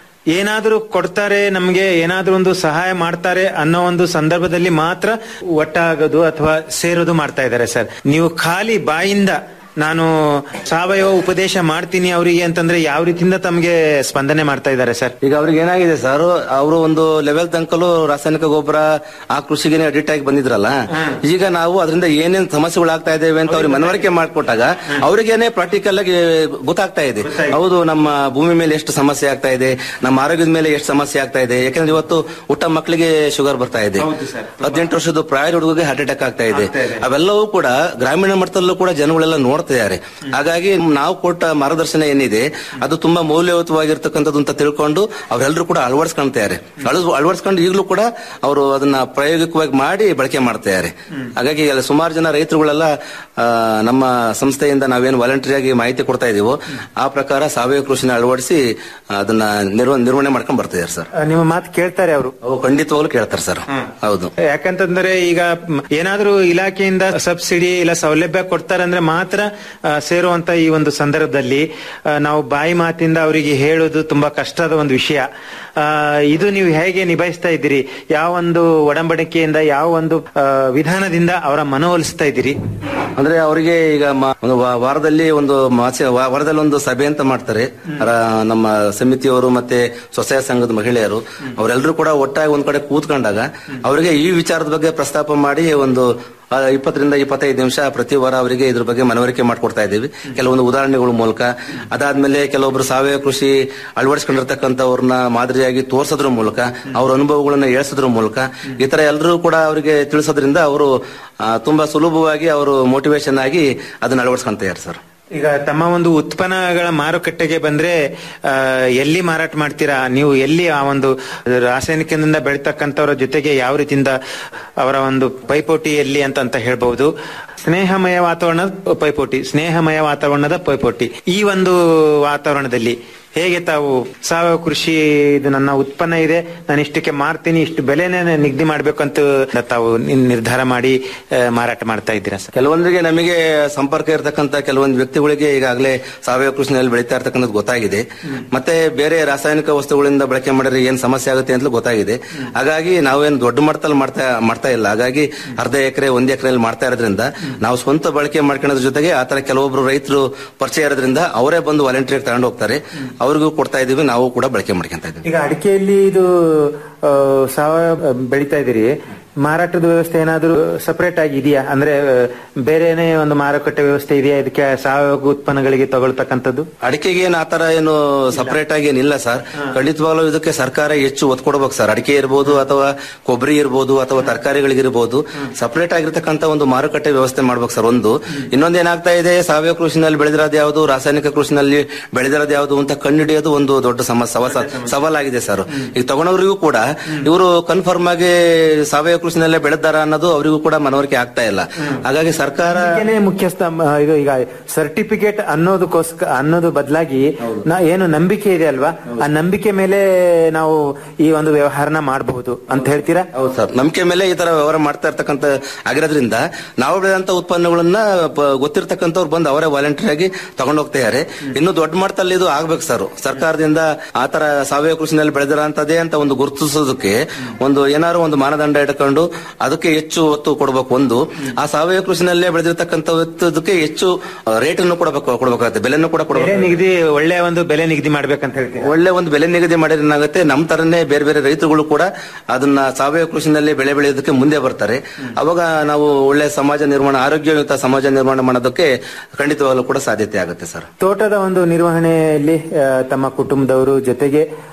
ಏನಾದರೂ ಕೊಡ್ತಾರೆ ನಮಗೆ ಏನಾದರೂ ಒಂದು ಸಹಾಯ ಮಾಡ್ತಾರೆ ಅನ್ನೋ ಒಂದು ಸಂದರ್ಭದಲ್ಲಿ ಮಾತ್ರ ಒಟ್ಟಾಗೋದು ಅಥವಾ ಸೇರೋದು ಮಾಡ್ತಾ ಇದ್ದಾರೆ ಸರ್ ನೀವು ಖಾಲಿ ಬಾಯಿಂದ ನಾನು ಸಾವಯವ ಉಪದೇಶ ಮಾಡ್ತೀನಿ ಅವರಿಗೆ ಅಂತಂದ್ರೆ ಯಾವ ರೀತಿಯಿಂದ ತಮಗೆ ಸ್ಪಂದನೆ ಮಾಡ್ತಾ ಇದ್ದಾರೆ ಸರ್ ಈಗ ಅವ್ರಿಗೆ ಏನಾಗಿದೆ ಸರ್ ಅವರು ಒಂದು ಲೆವೆಲ್ ತನಕಲು ರಾಸಾಯನಿಕ ಗೊಬ್ಬರ ಆ ಕೃಷಿಗೆ ಅಡಿಕ್ಟ್ ಆಗಿ ಬಂದಿದ್ರಲ್ಲ ಈಗ ನಾವು ಅದರಿಂದ ಏನೇನ್ ಸಮಸ್ಯೆಗಳು ಆಗ್ತಾ ಇದ್ದೇವೆ ಅಂತ ಅವ್ರಿಗೆ ಮನವರಿಕೆ ಮಾಡಿಕೊಟ್ಟಾಗ ಅವ್ರಿಗೇನೆ ಪ್ರಾಕ್ಟಿಕಲ್ ಆಗಿ ಗೊತ್ತಾಗ್ತಾ ಇದೆ ಹೌದು ನಮ್ಮ ಭೂಮಿ ಮೇಲೆ ಎಷ್ಟು ಸಮಸ್ಯೆ ಆಗ್ತಾ ಇದೆ ನಮ್ಮ ಆರೋಗ್ಯದ ಮೇಲೆ ಎಷ್ಟು ಸಮಸ್ಯೆ ಆಗ್ತಾ ಇದೆ ಯಾಕಂದ್ರೆ ಇವತ್ತು ಹುಟ್ಟ ಮಕ್ಕಳಿಗೆ ಶುಗರ್ ಬರ್ತಾ ಇದೆ ಹದಿನೆಂಟು ವರ್ಷದ ಪ್ರಾಯ ಹುಡುಗರಿಗೆ ಹಾರ್ಟ್ ಅಟ್ಯಾಕ್ ಆಗ್ತಾ ಇದೆ ಅವೆಲ್ಲವೂ ಕೂಡ ಗ್ರಾಮೀಣ ಮಟ್ಟದಲ್ಲೂ ಕೂಡ ಜನಗಳೆಲ್ಲ ನೋಡ್ತಿದ್ದಾರೆ ಹಾಗಾಗಿ ನಾವು ಕೊಟ್ಟ ಮಾರ್ಗದರ್ಶನ ಏನಿದೆ ಅದು ತುಂಬಾ ಮೌಲ್ಯಯುತವಾಗಿರ್ತಕ್ಕಂಥದ್ದು ಅಂತ ತಿಳ್ಕೊಂಡು ಅವರೆಲ್ಲರೂ ಕೂಡ ಅಳವಡಿಸ್ಕೊಂತಾರೆ ಅಳವ್- ಅಳವಡಿಸ್ಕೊಂಡು ಈಗಲೂ ಕೂಡ ಅವರು ಅದನ್ನ ಪ್ರಾಯೋಗಿಕವಾಗಿ ಮಾಡಿ ಬಳಕೆ ಮಾಡ್ತಿದ್ದಾರೆ ಹಾಗಾಗಿ ಅಲ್ಲಿ ಸುಮಾರು ಜನ ರೈತರುಗಳೆಲ್ಲ ಆ, ನಮ್ಮ ಸಂಸ್ಥೆಯಿಂದ ನಾವೇನು ವಾಲಂಟರಿಯಾಗಿ ಮಾಹಿತಿ ಕೊಡ್ತಾ ಇದೀವೋ ಆ ಪ್ರಕಾರ ಸಾವಯವ ಕೃಷಿನ ಅಳವಡಿಸಿ ಅದನ್ನ ನಿರ್ವ- ನಿರ್ವಹಣೆ ಮಾಡ್ಕೊಂಡ್ ಬರ್ತಿದ್ದಾರೆ ಸರ್ ಆ, ನಿಮ್ಮ ಮಾತು ಕೇಳ್ತಾರೆ ಅವರು ಅವು ಖಂಡಿತವಾಗ್ಲೂ ಕೇಳ್ತಾರೆ ಸರ್ ಹೌದು ಯಾಕಂತಂದ್ರೆ ಈಗ ಮ್, ಏನಾದ್ರೂ ಇಲಾಖೆಯಿಂದ ಸಬ್ಸಿಡಿ ಇಲ್ಲ ಸೌಲಭ್ಯ ಕೊಡ್ತಾರೆ ಅಂದ್ರೆ ಮಾತ್ರ ಆ, ಸೇರುವಂತ ಈ ಒಂದು ಸಂದರ್ಭದಲ್ಲಿ ಆ, ನಾವು ಬಾಯಿ ಮಾತಿಂದ ಅವರಿಗೆ ಹೇಳೋದು ತುಂಬಾ ಕಷ್ಟದ ಒಂದು ವಿಷಯ ಆ, ಇದು ನೀವು ಹೇಗೆ ನಿಭಾಯಿಸ್ತಾ ಇದ್ದೀರಿ ಯಾವ ಒಂದು ಒಡಂಬಡಿಕೆಯಿಂದ ಯಾವ ಒಂದು ಆ, ವಿಧಾನದಿಂದ ಅವರ ಮನವೊಲಿಸ್ತಾ ಇದ್ದೀರಿ ಅಂದ್ರೆ ಅವರಿಗೆ ಈಗ ಮ- ಒಂದು ವಾ- ವಾರದಲ್ಲಿ ಒಂದು ಮಾಸ- ವಾ- ವಾರದಲ್ಲಿ ಒಂದು ಸಭೆ ಅಂತ ಮಾಡ್ತಾರೆ ರ- ನಮ್ಮ ಸಮಿತಿಯವರು ಮತ್ತೆ ಸ್ವಸಹಾಯ ಸಂಘದ ಮಹಿಳೆಯರು ಅವರೆಲ್ಲರೂ ಕೂಡ ಒಟ್ಟಾಗಿ ಒಂದ್ ಕಡೆ ಕೂತ್ಕೊಂಡಾಗ ಅವರಿಗೆ ಈ ವಿಚಾರದ ಬಗ್ಗೆ ಪ್ರಸ್ತಾಪ ಮಾಡಿ ಒಂದು ಆ, ಇಪ್ಪತ್ತರಿಂದ ಇಪ್ಪತ್ತೈದು ನಿಮಿಷ ಪ್ರತಿ ವಾರ ಅವರಿಗೆ ಇದ್ರ ಬಗ್ಗೆ ಮನವರಿಕೆ ಮಾಡ್ಕೊಡ್ತಾ ಇದ್ದೀವಿ ಕೆಲವೊಂದು ಉದಾಹರಣೆಗಳ ಮೂಲಕ ಅದಾದ್ಮೇಲೆ ಕೆಲವೊಬ್ರು ಸಾವಯವ ಕೃಷಿ ಅಳವಡಿಸ್ಕೊಂಡಿರ್ತಕ್ಕಂಥವ್ರನ್ನ ಮಾದರಿಯಾಗಿ ತೋರ್ಸೋದ್ರ ಮೂಲಕ ಅವ್ರ ಅನುಭವಗಳನ್ನ ಹೇಳ್ಸೋದ್ರ ಮೂಲಕ ಈ ತರ ಎಲ್ಲರೂ ಕೂಡ ಅವರಿಗೆ ತಿಳಿಸೋದ್ರಿಂದ ಅವರು ಆ, ತುಂಬಾ ಸುಲಭವಾಗಿ ಅವರು ಮೋಟಿವೇಶನ್ ಆಗಿ ಅದನ್ನ ಅಳವಡಿಸ್ಕೊಂತಾರೆ ಸರ್ ಈಗ ತಮ್ಮ ಒಂದು ಉತ್ಪನ್ನಗಳ ಮಾರುಕಟ್ಟೆಗೆ ಬಂದ್ರೆ ಆ, ಎಲ್ಲಿ ಮಾರಾಟ ಮಾಡ್ತೀರಾ ನೀವು ಎಲ್ಲಿ ಆ ಒಂದು ರಾಸಾಯನಿಕದಿಂದ ಬೆಳೀತಕ್ಕಂಥವ್ರ ಜೊತೆಗೆ ಯಾವ ರೀತಿಯಿಂದ ಅವರ ಒಂದು ಪೈಪೋಟಿ ಎಲ್ಲಿ ಅಂತ ಅಂತ ಹೇಳ್ಬಹುದು ಸ್ನೇಹಮಯ ವಾತಾವರಣದ ಪೈಪೋಟಿ ಸ್ನೇಹಮಯ ವಾತಾವರಣದ ಪೈಪೋಟಿ ಈ ಒಂದು ವಾತಾವರಣದಲ್ಲಿ ಹೇಗೆ ತಾವು ಸಾವಯವ ಕೃಷಿ ಇದು ನನ್ನ ಉತ್ಪನ್ನ ಇದೆ ನಾನು ಇಷ್ಟಕ್ಕೆ ಮಾರ್ತೀನಿ ಇಷ್ಟು ಬೆಲೆನೇ ನಿಗದಿ ಮಾಡ್ಬೇಕಂತ ತಾವು ನಿನ್ ನಿರ್ಧಾರ ಮಾಡಿ ಆ, ಮಾರಾಟ ಮಾಡ್ತಾ ಇದ್ದೀರಾ ಸರ್ ಕೆಲವೊಂದರಿಗೆ ನಮಗೆ ಸಂಪರ್ಕ ಇರತಕ್ಕಂತ ಕೆಲವೊಂದು ವ್ಯಕ್ತಿಗಳಿಗೆ ಈಗಾಗಲೇ ಸಾವಯವ ಕೃಷಿನಲ್ಲಿ ಬೆಳೀತಾ ಇರ್ತಕ್ಕಂಥದ್ದು ಗೊತ್ತಾಗಿದೆ ಮತ್ತೆ ಬೇರೆ ರಾಸಾಯನಿಕ ವಸ್ತುಗಳಿಂದ ಬಳಕೆ ಮಾಡಿದ್ರೆ ಏನ್ ಸಮಸ್ಯೆ ಆಗುತ್ತೆ ಅಂತ ಗೊತ್ತಾಗಿದೆ ಹಾಗಾಗಿ ನಾವೇನು ದೊಡ್ಡ ಮಟ್ಟದಲ್ಲಿ ಮಾಡ್ತಾ ಮಾಡ್ತಾ ಇಲ್ಲ ಹಾಗಾಗಿ ಅರ್ಧ ಎಕರೆ ಒಂದ್ ಎಕರೆಯಲ್ಲಿ ಮಾಡ್ತಾ ಇರೋದ್ರಿಂದ ನಾವು ಸ್ವಂತ ಬಳಕೆ ಮಾಡ್ಕೊಳ್ಳೋದ್ರ ಜೊತೆಗೆ ಆತರ ಕೆಲವೊಬ್ರು ರೈತರು ಪರಿಚಯ ಇರೋದ್ರಿಂದ ಅವರೇ ಬಂದು ವಾಲಂಟಿಯರ್ ತಗೊಂಡು ಹೋಗ್ತಾರೆ ಅವ್ರಿಗೂ ಕೊಡ್ತಾ ಇದೀವಿ ನಾವು ಕೂಡ ಬಳಕೆ ಮಾಡ್ಕೊಂತ ಇದೀವಿ ಈಗ ಅಡಿಕೆಯಲ್ಲಿ ಇದು ಆ, ಸಾವಯವ ಬೆಳಿತಾ ಇದೀರಿ ಮಾರಾಟದ ವ್ಯವಸ್ಥೆ ಏನಾದರೂ ಸಪರೇಟ್ ಆಗಿ ಇದೆಯಾ ಅಂದ್ರೆ ಆ, ಬೇರೆನೇ ಒಂದು ಮಾರುಕಟ್ಟೆ ವ್ಯವಸ್ಥೆ ಇದೆಯಾ ಇದಕ್ಕೆ ಸಾವಯವ ಉತ್ಪನ್ನಗಳಿಗೆ ತಗೊಳ್ತಕ್ಕಂಥದ್ದು ಅಡಿಕೆಗೆ ಏನು ಆತರ ಏನು ಸಪರೇಟ್ ಆಗಿ ಏನಿಲ್ಲ ಸರ್ ಖಂಡಿತವಾಗ್ಲೂ ಇದಕ್ಕೆ ಸರ್ಕಾರ ಹೆಚ್ಚು ಒತ್ತು ಕೊಡ್ಬೇಕು ಸರ್ ಅಡಿಕೆ ಇರ್ಬೋದು ಅಥವಾ ಕೊಬ್ಬರಿ ಇರ್ಬೋದು ಅಥವಾ ತರಕಾರಿಗಳಿಗಿರ್ಬೋದು ಸಪರೇಟ್ ಆಗಿರ್ತಕ್ಕಂಥ ಒಂದು ಮಾರುಕಟ್ಟೆ ವ್ಯವಸ್ಥೆ ಮಾಡ್ಬೇಕು ಸರ್ ಒಂದು ಇನ್ನೊಂದು ಏನಾಗ್ತಾ ಇದೆ ಸಾವಯವ ಕೃಷಿನಲ್ಲಿ ಬೆಳೆದಿರೋದು ಯಾವುದು ರಾಸಾಯನಿಕ ಕೃಷಿನಲ್ಲಿ ಬೆಳೆದಿರೋದು ಯಾವುದು ಅಂತ ಕಂಡುಹಿಡಿಯೋದು ಒಂದು ದೊಡ್ಡ ಸಮಸ್ಯೆ ಸವಾಸ- ಸವಾಲಾಗಿದೆ ಸರ್ ಈಗ ತಗೊಂಡವರಿಗೂ ಕೂಡ ಇವರು ಕನ್ಫರ್ಮ್ ಆಗಿ ಸಾವಯವ ಕೃಷಿನಲ್ಲೇ ಬೆಳೆದಾರ ಅನ್ನೋದು ಅವರಿಗೂ ಕೂಡ ಮನವರಿಕೆ ಆಗ್ತಾ ಇಲ್ಲ ಹಾಗಾಗಿ ಸರ್ಕಾರ ಇದಕ್ಕೇನೆ ಮುಖ್ಯಸ್ಥ ಮ- ಇದು ಈಗ ಸರ್ಟಿಫಿಕೇಟ್ ಅನ್ನೋದಕ್ಕೋಸ್ಕರ ಅನ್ನೋದು ಬದಲಾಗಿ ಏನು ನಂಬಿಕೆ ಇದೆ ಅಲ್ವಾ ಆ ನಂಬಿಕೆ ಮೇಲೆ ನಾವು ಈ ಒಂದು ವ್ಯವಹಾರನ ಮಾಡಬಹುದು ಅಂತ ಹೇಳ್ತೀರಾ ಹೌದು ಸರ್ ನಂಬಿಕೆ ಮೇಲೆ ಈ ತರ ವ್ಯವಹಾರ ಮಾಡ್ತಾ ಇರ್ತಕ್ಕಂಥ ಆಗಿರೋದ್ರಿಂದ ನಾವು ಬೆಳೆದಂತ ಉತ್ಪನ್ನಗಳನ್ನ ಪ- ಗೊತ್ತಿರ್ತಕ್ಕಂಥವ್ರು ಬಂದು ಅವರೇ ವಾಲಂಟಿಯರ್ ಆಗಿ ತಗೊಂಡು ಹೋಗ್ತಾ ಇದಾರೆ ಇನ್ನು ದೊಡ್ಡ ಮಟ್ಟದಲ್ಲಿ ಇದು ಆಗ್ಬೇಕು ಸರ್ ಸರ್ಕಾರದಿಂದ ಆ ತರ ಸಾವಯವ ಕೃಷಿನಲ್ಲಿ ಬೆಳೆದಿರೋಂಥದ್ದೇ ಅಂತ ಒಂದು ಗುರುತಿಸೋದಕ್ಕೆ ಒಂದು ಏನಾದ್ರು ಒಂದು ಮಾನದಂಡ ಇಟ್ಕೊಂಡು ಅದಕ್ಕೆ ಹೆಚ್ಚು ಒತ್ತು ಕೊಡಬೇಕು ಒಂದು ಆ ಸಾವಯವ ಕೃಷಿನಲ್ಲೇ ಬೆಳೆದಿರ್ತಕ್ಕಂಥ ಒತ್ತದಕ್ಕೆ ಹೆಚ್ಚು ರೇಟ್ ಅನ್ನು ಕೊಡಬೇಕು ಕೊಡಬೇಕಾಗುತ್ತೆ ಬೆಲೆನೂ ಕೂಡ ಬೆಲೆ ಕೊಡಬೇಕು ನಿಗದಿ ಒಳ್ಳೆ ಒಂದು ಬೆಲೆ ನಿಗದಿ ಮಾಡ್ಬೇಕಂತ ಹೇಳ್ತೀರಾ ಒಳ್ಳೆ ಒಂದು ಬೆಲೆ ನಿಗದಿ ಮಾಡಿದ್ರೆ ಏನಾಗುತ್ತೆ ನಮ್ಮ ತರನೇ ಬೇರೆ ಬೇರೆ ರೈತರುಗಳು ಕೂಡ ಅದನ್ನ ಸಾವಯವ ಕೃಷಿನಲ್ಲಿ ಬೆಳೆ ಬೆಳೆಯೋದಕ್ಕೆ ಮುಂದೆ ಬರ್ತಾರೆ ಅವಾಗ ನಾವು ಒಳ್ಳೆ ಸಮಾಜ ನಿರ್ಮಾಣ ಆರೋಗ್ಯಯುತ ಸಮಾಜ ನಿರ್ಮಾಣ ಮಾಡೋದಕ್ಕೆ ಖಂಡಿತವಾಗ್ಲೂ ಕೂಡ ಸಾಧ್ಯತೆ ಆಗುತ್ತೆ ಸರ್ ತೋಟದ ಒಂದು ನಿರ್ವಹಣೆಯಲ್ಲಿ ಆ, ತಮ್ಮ ಕುಟುಂಬದವರು ಜೊತೆಗೆ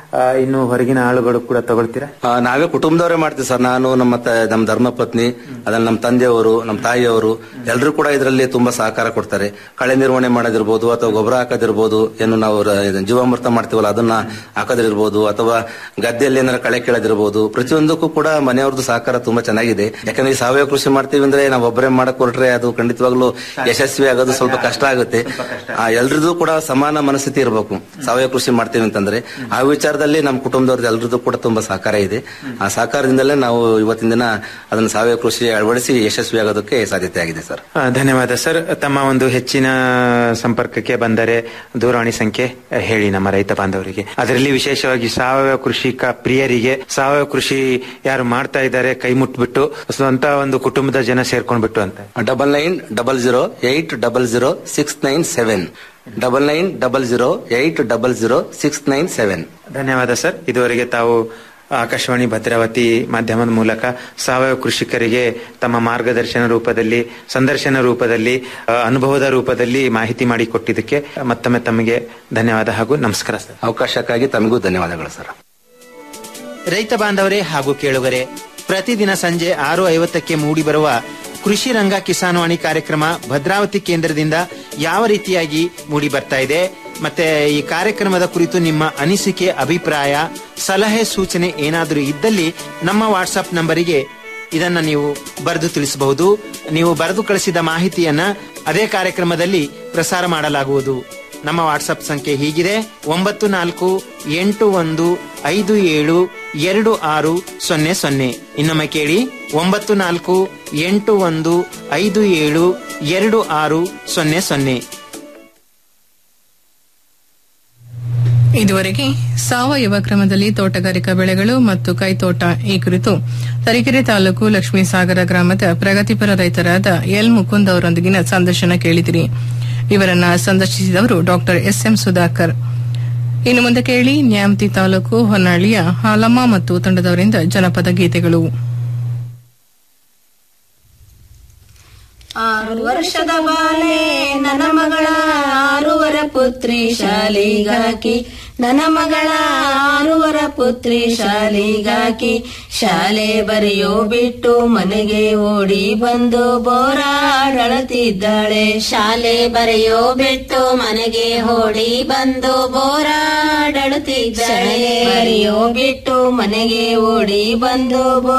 ಆ, ಇನ್ನು ಹೊರಗಿನ ಆಳುಗಳು ಕೂಡ ತಗೊಳ್ತೀರಾ ಆ, ನಾವೇ ಕುಟುಂಬದವರೇ ಮಾಡ್ತೀವಿ ಸರ್ ನಾನು ನಮ್ಮ ತ- ನಮ್ಮ ಧರ್ಮಪತ್ನಿ ಅದ್ರಲ್ಲಿ ನಮ್ಮ ತಂದೆಯವರು ನಮ್ಮ ತಾಯಿಯವರು ಎಲ್ಲರೂ ಕೂಡ ಇದರಲ್ಲಿ ತುಂಬಾ ಸಹಕಾರ ಕೊಡ್ತಾರೆ ಕಳೆ ನಿರ್ವಹಣೆ ಮಾಡೋದಿರ್ಬೋದು ಅಥವಾ ಗೊಬ್ಬರ ಹಾಕೋದಿರ್ಬೋದು ಏನು ನಾವು ರ- ಇದು ಜೀವಾಮೃತ ಮಾಡ್ತೀವಲ್ಲ ಅದನ್ನ ಹಾಕೋದಿರ್ಬೋದು ಅಥವಾ ಗದ್ದೆಯಲ್ಲಿ ಏನಾರ ಕಳೆ ಕೀಳೋದಿರ್ಬೋದು ಪ್ರತಿಯೊಂದಕ್ಕೂ ಕೂಡ ಮನೆಯವ್ರದ್ದು ಸಹಕಾರ ತುಂಬಾ ಚೆನ್ನಾಗಿದೆ ಯಾಕಂದ್ರೆ ಈ ಸಾವಯವ ಕೃಷಿ ಮಾಡ್ತೀವಿ ಅಂದ್ರೆ ನಾವು ಒಬ್ಬರೇ ಮಾಡಕ್ ಹೊರಟ್ರೆ ಅದು ಖಂಡಿತವಾಗ್ಲೂ ಯಶಸ್ವಿ ಆಗೋದು ಸ್ವಲ್ಪ ಕಷ್ಟ ಆಗುತ್ತೆ ಆ, ಎಲ್ರದ್ದು ಕೂಡ ಸಮಾನ ಮನಸ್ಥಿತಿ ಇರಬೇಕು ಸಾವಯವ ಕೃಷಿ ಮಾಡ್ತೀವಿ ಅಂತಂದ್ರೆ ಆ ವಿಚಾರದಲ್ಲಿ ನಮ್ಮ ಕುಟುಂಬದವ್ರದ್ದು ಎಲ್ರದ್ದು ಕೂಡ ತುಂಬಾ ಸಹಕಾರ ಇದೆ ಆ ಸಹಕಾರದಿಂದಲೇ ನಾವು ಇವತ್ತಿನ ದಿನ ಅದನ್ನ ಸಾವಯವ ಕೃಷಿ ಅಳವಡಿಸಿ ಯಶಸ್ವಿ ಆಗೋದಕ್ಕೆ ಸಾಧ್ಯತೆ ಆಗಿದೆ ಸರ್ ಆ, ಧನ್ಯವಾದ ಸರ್ ತಮ್ಮ ಒಂದು ಹೆಚ್ಚಿನ ಸಂಪರ್ಕಕ್ಕೆ ಬಂದರೆ ದೂರವಾಣಿ ಸಂಖ್ಯೆ ಆ, ಹೇಳಿ ನಮ್ಮ ರೈತ ಬಾಂಧವರಿಗೆ ಅದರಲ್ಲಿ ವಿಶೇಷವಾಗಿ ಸಾವಯವ ಕೃಷಿಕ ಪ್ರಿಯರಿಗೆ ಸಾವಯವ ಕೃಷಿ ಯಾರು ಮಾಡ್ತಾ ಇದ್ದಾರೆ ಕೈ ಮುಟ್ಬಿಟ್ಟು ಸ್ವಂತ ಒಂದು ಕುಟುಂಬದ ಜನ ಸೇರ್ಕೊಂಡ್ಬಿಟ್ಟು ಅಂತ double nine double zero eight double zero six nine seven double nine double zero eight double zero six nine seven ಧನ್ಯವಾದ ಸರ್ ಇದುವರೆಗೆ ತಾವು ಆಕಾಶವಾಣಿ ಭದ್ರಾವತಿ ಮಾಧ್ಯಮದ ಮೂಲಕ ಸಾವಯವ ಕೃಷಿಕರಿಗೆ ತಮ್ಮ ಮಾರ್ಗದರ್ಶನ ರೂಪದಲ್ಲಿ ಸಂದರ್ಶನ ರೂಪದಲ್ಲಿ ಆ, ಅನುಭವದ ರೂಪದಲ್ಲಿ ಮಾಹಿತಿ ಮಾಡಿಕೊಟ್ಟಿದ್ದಕ್ಕೆ ಮತ್ತೊಮ್ಮೆ ತಮಗೆ ಧನ್ಯವಾದ ಹಾಗೂ ನಮಸ್ಕಾರ ಸರ್ ಅವಕಾಶಕ್ಕಾಗಿ ತಮಗೂ ಧನ್ಯವಾದಗಳು ಸರ್ ರೈತ ಬಾಂಧವರೇ ಹಾಗೂ ಕೇಳುಗರೆ ಪ್ರತಿದಿನ ಸಂಜೆ ಆರು ಐವತ್ತಕ್ಕೆ ಮೂಡಿಬರುವ ಕೃಷಿ ರಂಗ ಕಿಸಾನ್ವಾಣಿ ಕಾರ್ಯಕ್ರಮ ಭದ್ರಾವತಿ ಕೇಂದ್ರದಿಂದ ಯಾವ ರೀತಿಯಾಗಿ ಮೂಡಿ ಬರ್ತಾ ಇದೆ ಮತ್ತೆ ಈ ಕಾರ್ಯಕ್ರಮದ ಕುರಿತು ನಿಮ್ಮ ಅನಿಸಿಕೆ ಅಭಿಪ್ರಾಯ ಸಲಹೆ ಸೂಚನೆ ಏನಾದರೂ ಇದ್ದಲ್ಲಿ ನಮ್ಮ ವಾಟ್ಸ್ಆಪ್ ನಂಬರಿಗೆ ಇದನ್ನ ನೀವು ಬರೆದು ತಿಳಿಸಬಹುದು ನೀವು ಬರೆದು ಕಳಿಸಿದ ಮಾಹಿತಿಯನ್ನ ಅದೇ ಕಾರ್ಯಕ್ರಮದಲ್ಲಿ ಪ್ರಸಾರ ಮಾಡಲಾಗುವುದು ನಮ್ಮ ವಾಟ್ಸಪ್ ಸಂಖ್ಯೆ ಹೀಗಿದೆ ಒಂಬತ್ತು ನಾಲ್ಕು ಎಂಟು ಒಂದು ಐದು ಏಳು ಎರಡು ಆರು ಸೊನ್ನೆ ಸೊನ್ನೆ ಇನ್ನೊಮ್ಮೆ ಕೇಳಿ ಒಂಬತ್ತು ನಾಲ್ಕು ಎಂಟು ಒಂದು ಐದು ಏಳು ಎರಡು ಆರು ಸೊನ್ನೆ ಸೊನ್ನೆ ಇದುವರೆಗೆ ಸಾವಯವ ಕ್ರಮದಲ್ಲಿ ತೋಟಗಾರಿಕಾ ಬೆಳೆಗಳು ಮತ್ತು ಕೈತೋಟ ಈ ಕುರಿತು ತರೀಕೆರೆ ತಾಲೂಕು ಲಕ್ಷ್ಮೀಸಾಗರ ಗ್ರಾಮದ ಪ್ರಗತಿಪರ ರೈತರಾದ ಎಲ್ ಮುಕುಂದ್ ಅವರೊಂದಿಗಿನ ಸಂದರ್ಶನ ಕೇಳಿದಿರಿ ಇವರನ್ನ ಸಂದರ್ಶಿಸಿದವರು ಡಾಕ್ಟರ್ ಎಸ್ಎಂ ಸುಧಾಕರ್ ಇನ್ನು ಮುಂದೆ ಕೇಳಿ ನ್ಯಾಮತಿ ತಾಲೂಕು ಹೊನ್ನಾಳಿಯ ಹಾಲಮ್ಮ ಮತ್ತು ತಂಡದವರಿಂದ ಜನಪದ ಗೀತೆಗಳು ಆರು ವರ್ಷದ ಬಾಲೆ ನನ್ನ ಮಗಳ ಆರೂವರ ಪುತ್ರಿ ಶಾಲಿಗಾಕಿ ನನ್ನ ಮಗಳ ಆರೂವರ ಪುತ್ರಿ ಶಾಲಿಗಾಕಿ ಶಾಲೆ ಬರೆಯೋ ಬಿಟ್ಟು ಮನೆಗೆ ಓಡಿ ಬಂದು ಬೋರಾಡಳುತ್ತಿದ್ದಾಳೆ ಶಾಲೆ ಬರೆಯೋ ಬಿಟ್ಟು ಮನೆಗೆ ಓಡಿ ಬಂದು ಬೋರಾಡಳುತ್ತಿದ್ದಾಳೆ ಬರೆಯೋ ಬಿಟ್ಟು ಮನೆಗೆ ಓಡಿ ಬಂದು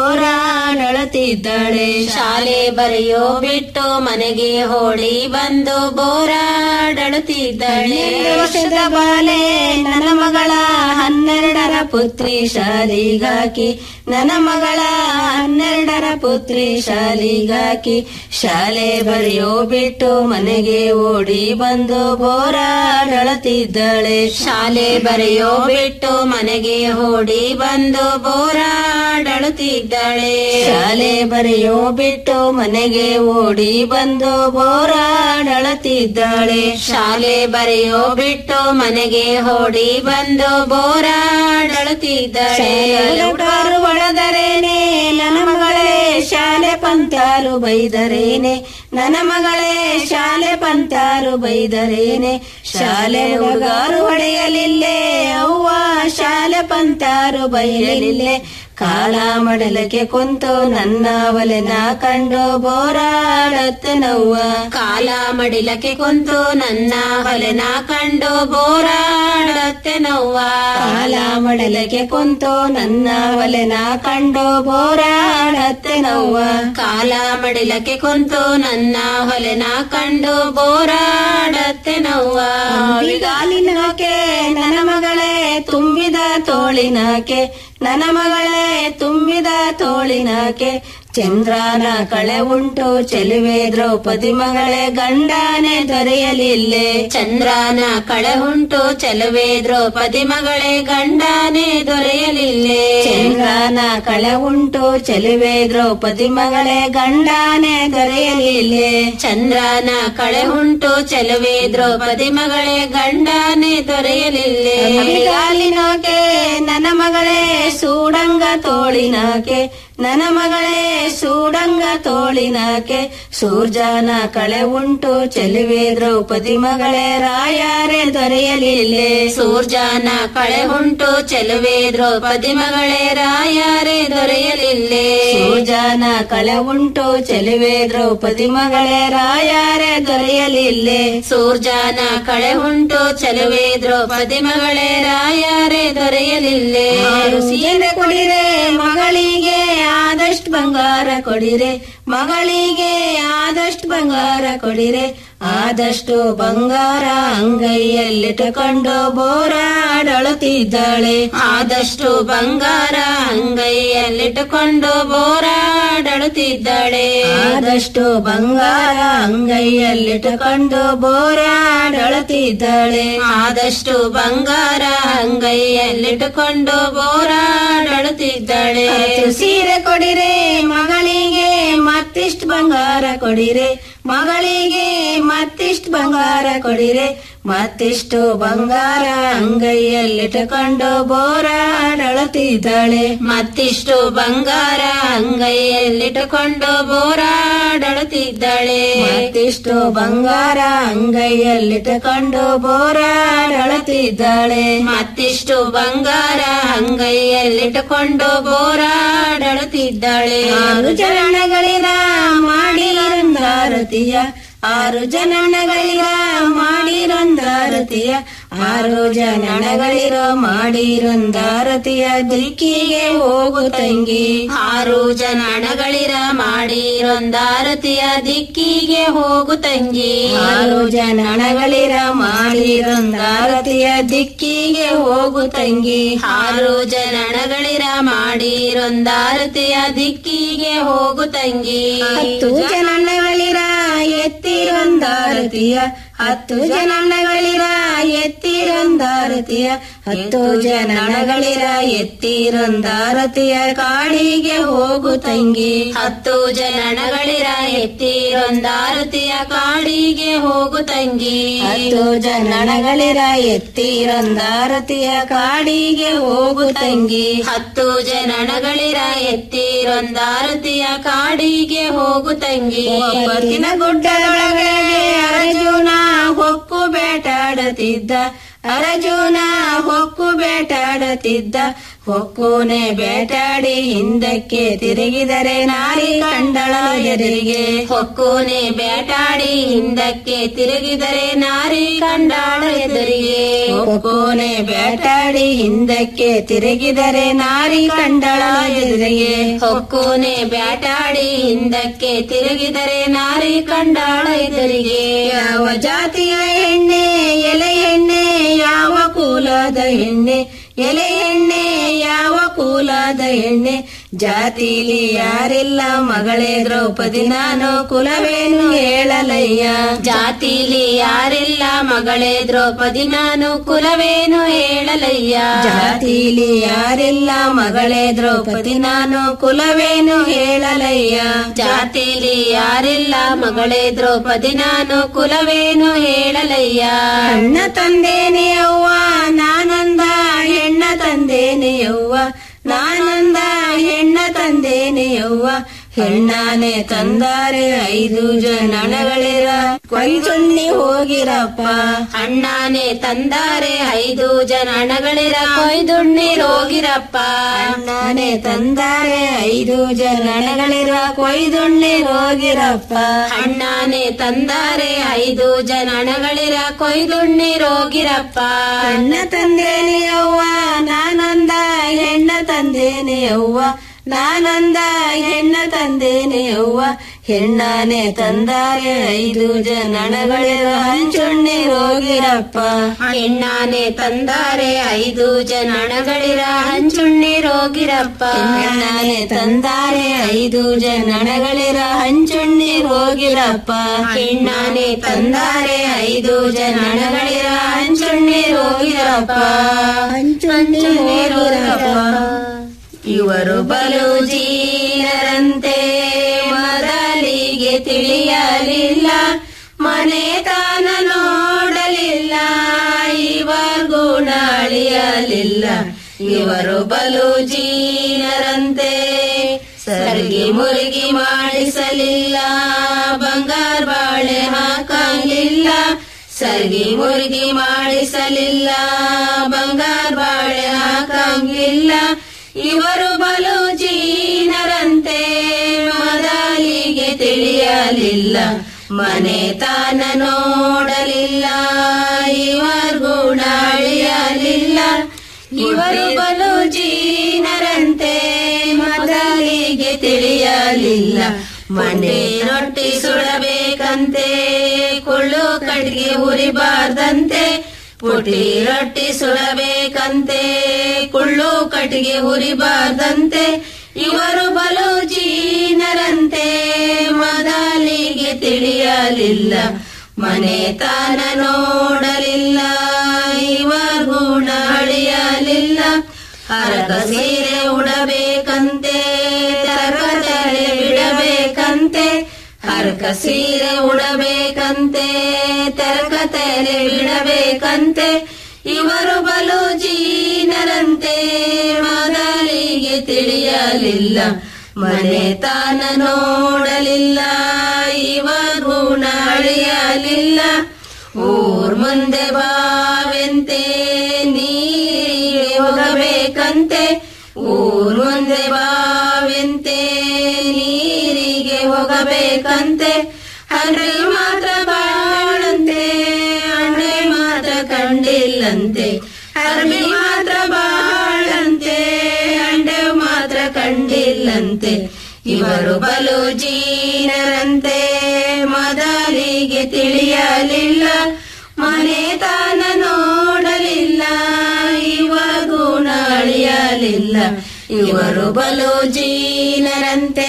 ಬೋರಾಡಳುತ್ತಿದ್ದಾಳೆ ಶಾಲೆ ಬರೆಯೋ ಬಿಟ್ಟು ಮನೆಗೆ ಓಡಿ ಬಂದು ಬೋರಾಡಳುತ್ತಿದ್ದಾಳೆ ವರ್ಷದ ಬಾಲೆ ನನ್ನ ಮಗಳ ಹನ್ನೆರಡರ ಪುತ್ರಿ ಶಾಲಿಗಾಕಿ ನನ್ನ ಮಗಳ ಹನ್ನೆರಡರ ಪುತ್ರಿ ಶಾಲಿಗಾಕಿ ಶಾಲೆ ಬರೆಯೋ ಬಿಟ್ಟು ಮನೆಗೆ ಓಡಿ ಬಂದು ಬೋರಾಡಳುತ್ತಿದ್ದಾಳೆ ಶಾಲೆ ಬರೆಯೋ ಬಿಟ್ಟು ಮನೆಗೆ ಓಡಿ ಬಂದು ಬೋರಾಡಳುತ್ತಿದ್ದಾಳೆ ಶಾಲೆ ಬರೆಯೋ ಬಿಟ್ಟು ಮನೆಗೆ ಓಡಿ ಬಂದು ಬೋರಾಡಳುತ್ತಿದ್ದಾಳೆ ಶಾಲೆ ಬರೆಯೋ ಬಿಟ್ಟು ಮನೆಗೆ ಓಡಿ ಬಂದು ಬೋರಾಡಳುತ್ತಿದ್ದಾಳೆ ಊಟಾರು ಒಳದರೇನೆ ನನ್ನ ಮಗಳೇ ಶಾಲೆ ಪಂತಾರು ಬೈದರೇನೆ ನನ್ನ ಮಗಳೇ ಶಾಲೆ ಪಂತಾರು ಬೈದರೇನೆ ಶಾಲೆ ಹುಡುಗಾರು ಹೊಡೆಯಲಿಲ್ಲೇ ಅವ್ವ ಶಾಲೆ ಪಂತಾರು ಬೈಯಲಿಲ್ಲೇ ಕಾಲ ಮಡಲಕ್ಕೆ ಕುಂತು ನನ್ನ ಒಲೆನ ಕಂಡು ಬೋರಾಡತ್ತೆ ನವ್ವ ಕಾಲ ಮಡಿಲಕ್ಕೆ ಕುಂತು ನನ್ನ ಹೊಲೆನ ಕಂಡು ಬೋರಾಡತ್ತೆ ನವ್ವ ಕಾಲ ಮಡಲಕ್ಕೆ ಕುಂತು ನನ್ನ ಒಲೆನ ಕಂಡು ಬೋರಾಡತ್ತೆ ನವ್ವ ಕಾಲ ಮಡಿಲಕ್ಕೆ ಕುಂತು ನನ್ನ ಹೊಲೆನ ಕಂಡು ಬೋರಾಡತ್ತೆ ನವ್ವ ಗಾಲಿನಕೆ ನನ್ನ ಮಗಳೇ ತುಂಬಿದ ತೋಳಿನಕೆ ನನ್ನ ಮಗಳೇ ತುಂಬಿದ ತೋಳಿನಕೆ ಚಂದ್ರನ ಕಳೆ ಉಂಟು ಚೆಲುವೆ ದ್ರೌಪದಿ ಮಗಳೇ ಗಂಡನೆ ದೊರೆಯಲಿಲ್ಲೆ ಚಂದ್ರನ ಕಳೆ ಉಂಟು ಚೆಲುವೆ ದ್ರೌಪದಿ ಮಗಳೇ ಗಂಡನೆ ದೊರೆಯಲಿಲ್ಲೆ ಚಂದ್ರನ ಕಳೆ ಉಂಟು ಚೆಲುವೆ ದ್ರೌಪದಿ ಮಗಳೇ ಗಂಡನೆ ದೊರೆಯಲಿಲ್ಲೆ ಚಂದ್ರನ ಕಳೆ ಉಂಟು ಚೆಲುವೆ ದ್ರೌಪದಿ ಮಗಳೇ ಗಂಡನೆ ದೊರೆಯಲಿಲ್ಲೆ ಗಾಲಿನೋಕೆ ನನ್ನ ಮಗಳೇ ಸೂಡಂಗ ತೋಳಿನಾಕೆ ನನ್ನ ಮಗಳೇ ಸೂಡಂಗ ತೋಳಿನಕೆ ಸೂರ್ಜನ ಕಳೆ ಉಂಟು ಚೆಲುವೆ ದ್ರೌಪದಿ ಮಗಳೇ ರಾಯಾರೆ ದೊರೆಯಲಿಲ್ಲೇ ಸೂರ್ಜನ ಕಳೆ ಉಂಟು ಚೆಲುವೆ ದ್ರೌಪದಿ ಮಗಳೇ ರಾಯಾರೆ ದೊರೆಯಲಿಲ್ಲೇ ಸೂರ್ಜನ ಕಳೆ ಉಂಟು ಚೆಲುವೆ ದ್ರೌಪದಿ ಮಗಳೇ ರಾಯಾರೆ ದೊರೆಯಲಿಲ್ಲೇ ಸೂರ್ಜನ ಕಳೆ ಉಂಟು ಚೆಲುವೆ ದ್ರೌಪದಿ ಮಗಳೇ ರಾಯಾರೆ ದೊರೆಯಲಿಲ್ಲೇ ಸೀರೆ ಕೊಡಿರೆ ಮಗಳಿಗೆ ಆದಷ್ಟು ಬಂಗಾರ ಕೊಡಿರೆ ಮಗಳಿಗೆ ಆದಷ್ಟು ಬಂಗಾರ ಕೊಡಿರೆ ಆದಷ್ಟು ಬಂಗಾರ ಅಂಗೈಯಲ್ಲಿಟ್ಟುಕೊಂಡು ಬೋರಾಡಳುತ್ತಿದ್ದಾಳೆ ಆದಷ್ಟು ಬಂಗಾರ ಅಂಗೈಯಲ್ಲಿಟ್ಟುಕೊಂಡು ಬೋರಾಡಳುತ್ತಿದ್ದಾಳೆ ಆದಷ್ಟು ಬಂಗಾರ ಅಂಗೈಯಲ್ಲಿಟ್ಟುಕೊಂಡು ಬೋರಾಡಳುತ್ತಿದ್ದಾಳೆ ಆದಷ್ಟು ಬಂಗಾರ ಅಂಗೈಯಲ್ಲಿಟ್ಟುಕೊಂಡು ಬೋರಾಡಳುತ್ತಿದ್ದಾಳೆ ಸೀರೆ ಕೊಡಿರೆ ಮಗಳಿಗೆ ಮತ್ತಿಷ್ಟು ಬಂಗಾರ ಕೊಡಿರೆ ಮಗಳಿಗೆ ಮತ್ತಿಷ್ಟು ಬಂಗಾರ ಕೊಡಿರೆ ಮತ್ತಿಷ್ಟು ಬಂಗಾರ ಅಂಗೈಯಲ್ಲಿಟ್ಟುಕೊಂಡು ಬೋರಾಡಳುತ್ತಿದ್ದಾಳೆ ಮತ್ತಿಷ್ಟು ಬಂಗಾರ ಅಂಗೈಯಲ್ಲಿಟ್ಟುಕೊಂಡು ಬೋರಾಡಳುತ್ತಿದ್ದಾಳೆ ಮತ್ತಿಷ್ಟು ಬಂಗಾರ ಅಂಗೈಯಲ್ಲಿಟ್ಟುಕೊಂಡು ಬೋರಾಡಳುತ್ತಿದ್ದಾಳೆ ಮತ್ತಿಷ್ಟು ಬಂಗಾರ ಅಂಗೈಯಲ್ಲಿಟ್ಟುಕೊಂಡು ಬೋರಾಡಳುತ್ತಿದ್ದಾಳೆ ಆರು ಚರಣಗಳಿರ ಮಾಡಿರಂದಾರತಿಯ ಆರು ಜನಗಳಿರ ಮಾಡಿರಂದಾರತಿಯ ಆರು ಜನಗಳಿರೋ ಮಾಡಿರಂದಾರತಿಯ ದಿಕ್ಕಿಗೆ ಹೋಗು ತಂಗಿ ಆರು ಜನಗಳಿರ ಮಾಡಿರೊಂದಾರತಿಯ ದಿಕ್ಕಿಗೆ ಹೋಗು ತಂಗಿ ಆರು ಜನಗಳಿರ ಮಾಡಿರೊಂದಾರತಿಯ ದಿಕ್ಕಿಗೆ ಹೋಗು ತಂಗಿ ಆರು ಜನಗಳಿರ ಮಾಡಿರೊಂದಾರತಿಯ ದಿಕ್ಕಿಗೆ ಹೋಗು ತಂಗಿ ಹತ್ತು ಜನಗಳಿರ ಎತ್ತಿರೊಂದಾರತಿಯ ಹತ್ತು ಜನಗಳಿರ ಎತ್ತಿರೊಂದಾರತಿಯ ಹತ್ತು ಜನಗಳಿರ ಎತ್ತಿರೊಂದಾರತಿಯ ಕಾಡಿಗೆ ಹೋಗು ತಂಗಿ ಹತ್ತು ಜನಗಳಿರ ಎತ್ತಿರೊಂದಾರತಿಯ ಕಾಡಿಗೆ ಹೋಗು ತಂಗಿ ಹತ್ತು ಜನಗಳಿರ ಎತ್ತಿರೊಂದಾರತಿಯ ಕಾಡಿಗೆ ಹೋಗು ತಂಗಿ ಹತ್ತು ಜನಗಳಿರ ಎತ್ತಿರೊಂದಾರತಿಯ ಕಾಡಿಗೆ ಹೋಗು ತಂಗಿ ಒಬ್ಬತ್ತಿನ ಗುಡ್ಡದೊಳಗೆ ಅರ್ಜುನ ಹೊಕ್ಕು ಬೇಟಾಡುತ್ತಿದ್ದ ಅರ್ಜುನ ಹೊಕ್ಕು ಬೇಟಾಡುತ್ತಿದ್ದ ಹೊಕ್ಕುನೆ ಬೇಟಾಡಿ ಹಿಂದಕ್ಕೆ ತಿರುಗಿದರೆ ನಾರಿ ಕಂಡಳ ಎದುರಿಗೆ ಹೊಕ್ಕುನೆ ಬೇಟಾಡಿ ಹಿಂದಕ್ಕೆ ತಿರುಗಿದರೆ ನಾರಿ ಕಂಡಳ ಎದುರಿಗೆ ಹೊಕ್ಕುನೆ ಬೇಟಾಡಿ ಹಿಂದಕ್ಕೆ ತಿರುಗಿದರೆ ನಾರಿ ಕಂಡಳ ಎದುರಿಗೆ ಹೊಕ್ಕುನೆ ಬೇಟಾಡಿ ಹಿಂದಕ್ಕೆ ತಿರುಗಿದರೆ ನಾರಿ ಕಂಡಳ ಎದುರಿಗೆ ಯಾವ ಜಾತಿಯ ಎಣ್ಣೆ ಎಲೆ ಎಣ್ಣೆ ಯಾವ ಕುಲದ ಎಣ್ಣೆ ಎಲೆ ಎಣ್ಣೆ ಯಾವ ಕುಲದ ಎಣ್ಣೆ ಜಾತಿಲಿ ಯಾರಿಲ್ಲ ಮಗಳೇ ದ್ರೌಪದಿ ನಾನು ಕುಲವೇನು ಹೇಳಲಯ್ಯ ಜಾತಿಲಿ ಯಾರಿಲ್ಲ ಮಗಳೇ ದ್ರೌಪದಿ ನಾನು ಕುಲವೇನು ಹೇಳಲಯ್ಯ ಜಾತಿಲಿ ಯಾರಿಲ್ಲ ಮಗಳೇ ದ್ರೌಪದಿ ನಾನು ಕುಲವೇನು ಹೇಳಲಯ್ಯ ಜಾತಿಲಿ ಯಾರಿಲ್ಲ ಮಗಳೇ ದ್ರೌಪದಿ ನಾನು ಕುಲವೇನು ಹೇಳಲಯ್ಯ ಅಣ್ಣ ತಂದೇನೆ ಅವ್ವ ನಾನಂದ ಹೆಣ್ಣ ತಂದೇನೆ ಅವ್ವ ನಾನಂದ ಹೆಣ್ಣ ತಂದೇನೆ ಅವ್ವ ಹೆಣ್ಣಾನೆ ತಂದಾರೆ ಐದು ಜನಗಳಿರ ಕೊಯ್ದುಣ್ಣಿ ಹೋಗಿರಪ್ಪ ಅಣ್ಣಾನೆ ತಂದಾರೆ ಐದು ಜನಗಳಿರ ಕೊಯ್ದುಣ್ಣಿ ಹೋಗಿರಪ್ಪ ಅಣ್ಣಾನೆ ತಂದಾರೆ ಐದು ಜನಗಳಿರ ಕೊಯ್ದುಣ್ಣಿ ಹೋಗಿರಪ್ಪ ಅಣ್ಣಾನೆ ತಂದಾರೆ ಐದು ಜನಗಳಿರ ಕೊಯ್ದುಣ್ಣಿ ಹೋಗಿರಪ್ಪ ಅಣ್ಣ ತಂದೇನೆ ಅವ್ವ ನಾನಂದ ಹೆಣ್ಣ ತಂದೇನೆ ಅವ್ವ ನಾನಂದ ಹೆಣ್ಣ ತಂದೇನೆ ಅವ್ವ ಹೆಣ್ಣಾನೆ ತಂದಾರೆ ಐದು ಜನಗಳಿರ ಹಂಚುಣ್ಣಿ ಹೋಗಿರಪ್ಪ ಹೆಣ್ಣಾನೆ ತಂದಾರೆ ಐದು ಜನಗಳಿರ ಹಂಚುಣ್ಣಿ ಹೋಗಿರಪ್ಪ ಹೆಣ್ಣಾನೆ ತಂದಾರೆ ಐದು ಜನಗಳಿರ ಹಂಚುಣ್ಣಿ ಹೋಗಿರಪ್ಪ ಹೆಣ್ಣಾನೆ ತಂದಾರೆ ಐದು ಜನಗಳಿರ ಹಂಚುಣ್ಣಿ ಹೋಗಿರಪ್ಪ ಹಂಚುಣ್ಣಿ ಹೋಗಿರಪ್ಪ ಇವರು ಬಲು ಜೀನರಂತೆ ಮೊದಲಿಗೆ ತಿಳಿಯಲಿಲ್ಲ ಮನೆತನ ನೋಡಲಿಲ್ಲ ಇವರ್ ಗುಣ ಅಳಿಯಲಿಲ್ಲ ಇವರು ಬಲು ಜೀನರಂತೆ ಸರ್ಗಿ ಮುರುಗಿ ಮಾಡಿಸಲಿಲ್ಲ ಬಂಗಾರ ಬಾಳೆ ಹಾಕಂಗಿಲ್ಲ ಸರ್ಗಿ ಮುರುಗಿ ಮಾಡಿಸಲಿಲ್ಲ ಬಂಗಾರ ಬಾಳೆ ಹಾಕಂಗಿಲ್ಲ ಇವರು ಬಲು ಜೀನರಂತೆ ಮದಾಲಿಗೆ ತಿಳಿಯಲಿಲ್ಲ ಮನೆ ತಾನ ನೋಡಲಿಲ್ಲ ಇವರ್ ಗುಣ ಅಳಿಯಲಿಲ್ಲ ಇವರು ಬಲು ಜೀನರಂತೆ ಮದಾಲಿಗೆ ತಿಳಿಯಲಿಲ್ಲ ಮನೆ ರೊಟ್ಟಿ ಸುಡಬೇಕಂತೆ ಕುಳ್ಳು ಕಡ್ಗೆ ಉರಿಬಾರ್ದಂತೆ ಪುಟಿ ರೊಟ್ಟಿ ಸುಡಬೇಕಂತೆ ಕುಳ್ಳು ಕಟ್ಟಿಗೆ ಉರಿಬಾರ್ದಂತೆ ಇವರು ಬಲು ಜೀನರಂತೆ ಮದಾಲಿಗೆ ತಿಳಿಯಲಿಲ್ಲ ಮನೆ ತಾನ ನೋಡಲಿಲ್ಲ ಇವರ್ ಗುಣ ಅಳಿಯಲಿಲ್ಲ ಹರಕ ಸೀರೆ ಉಡಬೇಕಂತೆ ತರಕತಲೆ ಬಿಡಬೇಕಂತೆ ಹರಕ ಸೀರೆ ಉಡಬೇಕಂತೆ ತರಕತಲೆ ಬಿಡಬೇಕಂತೆ ಇವರು ಬಲು ಜೀನರಂತೆ ಮೊದಲಿಗೆ ತಿಳಿಯಲಿಲ್ಲ ಮನೆ ತಾನ ನೋಡಲಿಲ್ಲ ಇವರು ಗುಣ ಅಳಿಯಲಿಲ್ಲ ಊರ್ ಮುಂದೆ ಬಾವೆಂತೆ ನೀರಿಗೆ ಹೋಗಬೇಕಂತೆ ಊರ್ ಮುಂದೆ ಬಾವೆಂತೆ ನೀರಿಗೆ ಹೋಗಬೇಕಂತೆ ಹಂಡ್ರಿ ಮಾತ್ರ ಬಾಳಂತೆ ಅಂಡೆ ಮಾತ್ರ ಕಂಡಿಲ್ಲಂತೆ ಹರ್ಬಿ ಮಾತ್ರ ಬಾಳಂತೆ ಅಂಡೆ ಮಾತ್ರ ಕಂಡಿಲ್ಲಂತೆ ಇವರು ಬಲು ಜೀನರಂತೆ ಮೊದಲಿಗೆ ತಿಳಿಯಲಿಲ್ಲ ಮನೆ ತಾನ ನೋಡಲಿಲ್ಲ ಇವ ಗುಣ ಅಳಿಯಲಿಲ್ಲ ಇವರು ಬಲು ಜೀನರಂತೆ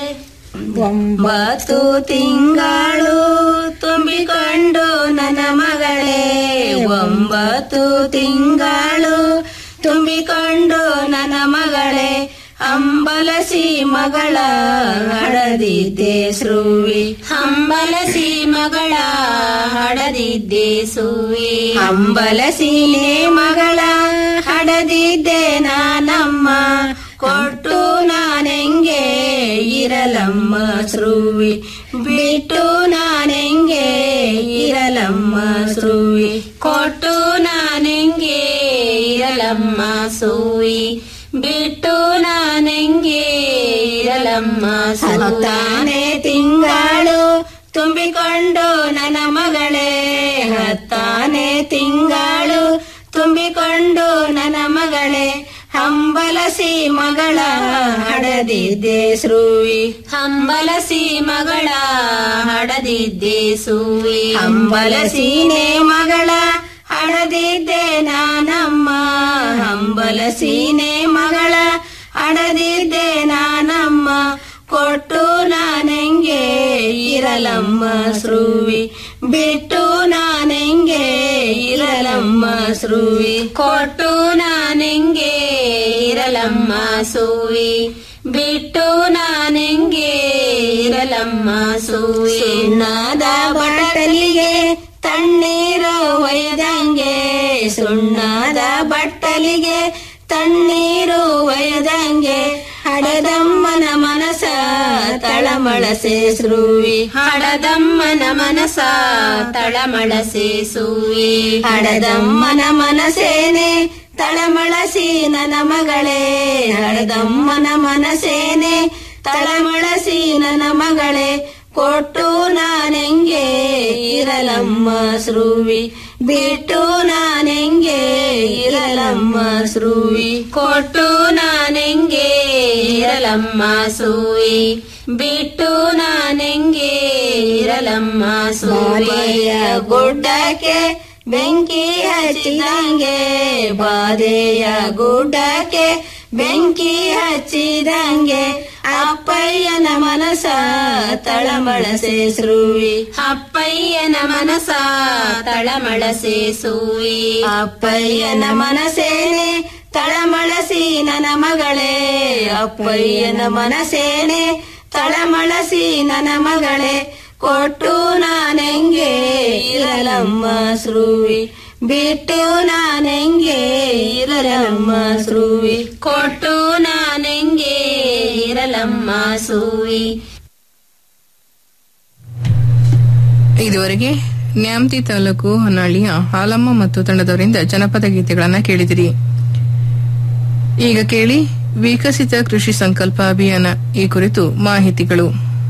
ಒಂಬತ್ತು ತಿಂಗಳು ತುಂಬಿಕೊಂಡು ನನ್ನ ಮಗಳೇ ಒಂಬತ್ತು ತಿಂಗಳು ತುಂಬಿಕೊಂಡು ನನ್ನ ಮಗಳೇ ಅಂಬಲಸಿ ಮಗಳ ಹಡದಿದ್ದೆ ಸುವಿ ಹಂಬಲಸಿ ಮಗಳ ಹಡದಿದ್ದೆ ಸುವಿ ಹಂಬಲಸಿನೇ ಮಗಳ ಹಡದಿದ್ದೆ ನಾನಮ್ಮ ಕೊಟ್ಟು ನಾನೆಂಗೆ ಇರಲಮ್ಮ ಸ್ರುವಿ ಬಿಟ್ಟು ನಾನೆಂಗೆ ಇರಲಮ್ಮ ಸ್ರುವಿ ಕೊಟ್ಟು ನಾನೆಂಗೆ ಇರಲಮ್ಮ ಸೂವಿ ಬಿಟ್ಟು ನಾನೆಂಗೆ ಇರಲಮ್ಮ ಹತ್ತಾನೆ ತಿಂಗಳು ತುಂಬಿಕೊಂಡು ನನ್ನ ಮಗಳೇ ಹತ್ತಾನೆ ತಿಂಗಳು ತುಂಬಿಕೊಂಡು ನನ್ನ ಮಗಳೇ ಹಂಬಲಸಿ ಮಗಳ ಹಡದಿದ್ದೆ ಸುವಿ ಹಂಬಲಸಿ ಮಗಳ ಹಡದಿದ್ದೆ ಸುವಿ ಹಂಬಲಸಿನೇ ಮಗಳ ಹಡದಿದ್ದೆ ನಾನಮ್ಮ ಹಂಬಲಸಿನೇ ಮಗಳ ಹಡದಿದ್ದೆ ನಾನಮ್ಮ ಕೊಟ್ಟು ನಾನೆಂಗೆ ಇರಲಮ್ಮ ಸ್ರುವಿ ಬಿಟ್ಟು ನಾನೆಂಗೆ ಇರಲಮ್ಮ ಸ್ರುವಿ ಕೊಟ್ಟು ನಾನೆಂಗೆ ಇರಲಮ್ಮ ಸೂವಿ ಬಿಟ್ಟು ನಾನೆಂಗೆ ಇರಲಮ್ಮ ಸೂವಿ ಸುಣ್ಣದ ಬಟ್ಟಲಿಗೆ ತಣ್ಣೀರು ಒಯ್ದಂಗೆ ಸುಣ್ಣದ ಬಟ್ಟಲಿಗೆ ತಣ್ಣೀರು ಒಯ್ದಂಗೆ ಹಡದಮ್ಮನ ಮನಸ ತಳಮಳಸೆ ಸ್ರುವಿ ಹಡದಮ್ಮನ ಮನಸ ತಳಮಳಸೆ ಸೂವಿ ಹಡದಮ್ಮನ ಮನಸೇನೆ ತಳಮಳಸಿ ನನ್ನ ಮಗಳೇ ಹಡದಮ್ಮನ ಮನಸೇನೆ ತಳಮಳಸಿ ನನ್ನ ಮಗಳೇ ಕೊಟ್ಟು ನಾನೆಂಗೆ ಇರಲಮ್ಮ ಸ್ರುವಿ ಬಿಟ್ಟು ನಾನೆಂಗೆ ಇರಲಮ್ಮ ಸ್ರುವಿ ಕೊಟ್ಟು ನಾನೆಂಗೆ ಇರಲಮ್ಮ ಸೂವಿ ಬಿಟ್ಟು ನಾನೆಂಗೆ ಇರಲಮ್ಮ ಸೂವಿಯ ಗುಡ್ಡಕ್ಕೆ ಬೆಂಕಿ ಹಚ್ಚಿದಂಗೆ ಬಾದೆಯ ಗುಡ್ಡಕ್ಕೆ ಬೆಂಕಿ ಹಚ್ಚಿದಂಗೆ ಅಪ್ಪಯ್ಯನ ಮನಸ ತಳಮಳಸೆ ಸ್ರುವಿ ಅಪ್ಪಯ್ಯನ ಮನಸ ತಳಮಳಸೆ ಸೂವಿ ಅಪ್ಪಯ್ಯನ ಮನಸೇನೆ ತಳಮಳಸಿ ನನ್ನ ಮಗಳೇ ಅಪ್ಪಯ್ಯನ ಮನಸೇನೆ ತಳಮಳಸಿ ನನ್ನ ಮಗಳೇ ಕೊಟ್ಟು ನಾನೆಂಗೆ ಇರಲಮ್ಮ ಸ್ರುವಿ ಬಿಟ್ಟು ನಾನೆಂಗೆ ಇರಲಮ್ಮ ಸ್ರುವಿ ಕೊಟ್ಟು ನಾನೆಂಗೆ ಇರ ಕೇಳಲಮ್ಮ ಸೂವಿ ಇದುವರೆಗೆ ನ್ಯಾಮತಿ ತಾಲೂಕು ಹೊನ್ನಾಳಿಯ ಹಾಲಮ್ಮ ಮತ್ತು ತಂಡದವರಿಂದ ಜನಪದ ಗೀತೆಗಳನ್ನ ಕೇಳಿದಿರಿ ಈಗ ಕೇಳಿ ವಿಕಸಿತ ಕೃಷಿ ಸಂಕಲ್ಪ ಅಭಿಯಾನ ಈ ಕುರಿತು ಮಾಹಿತಿಗಳು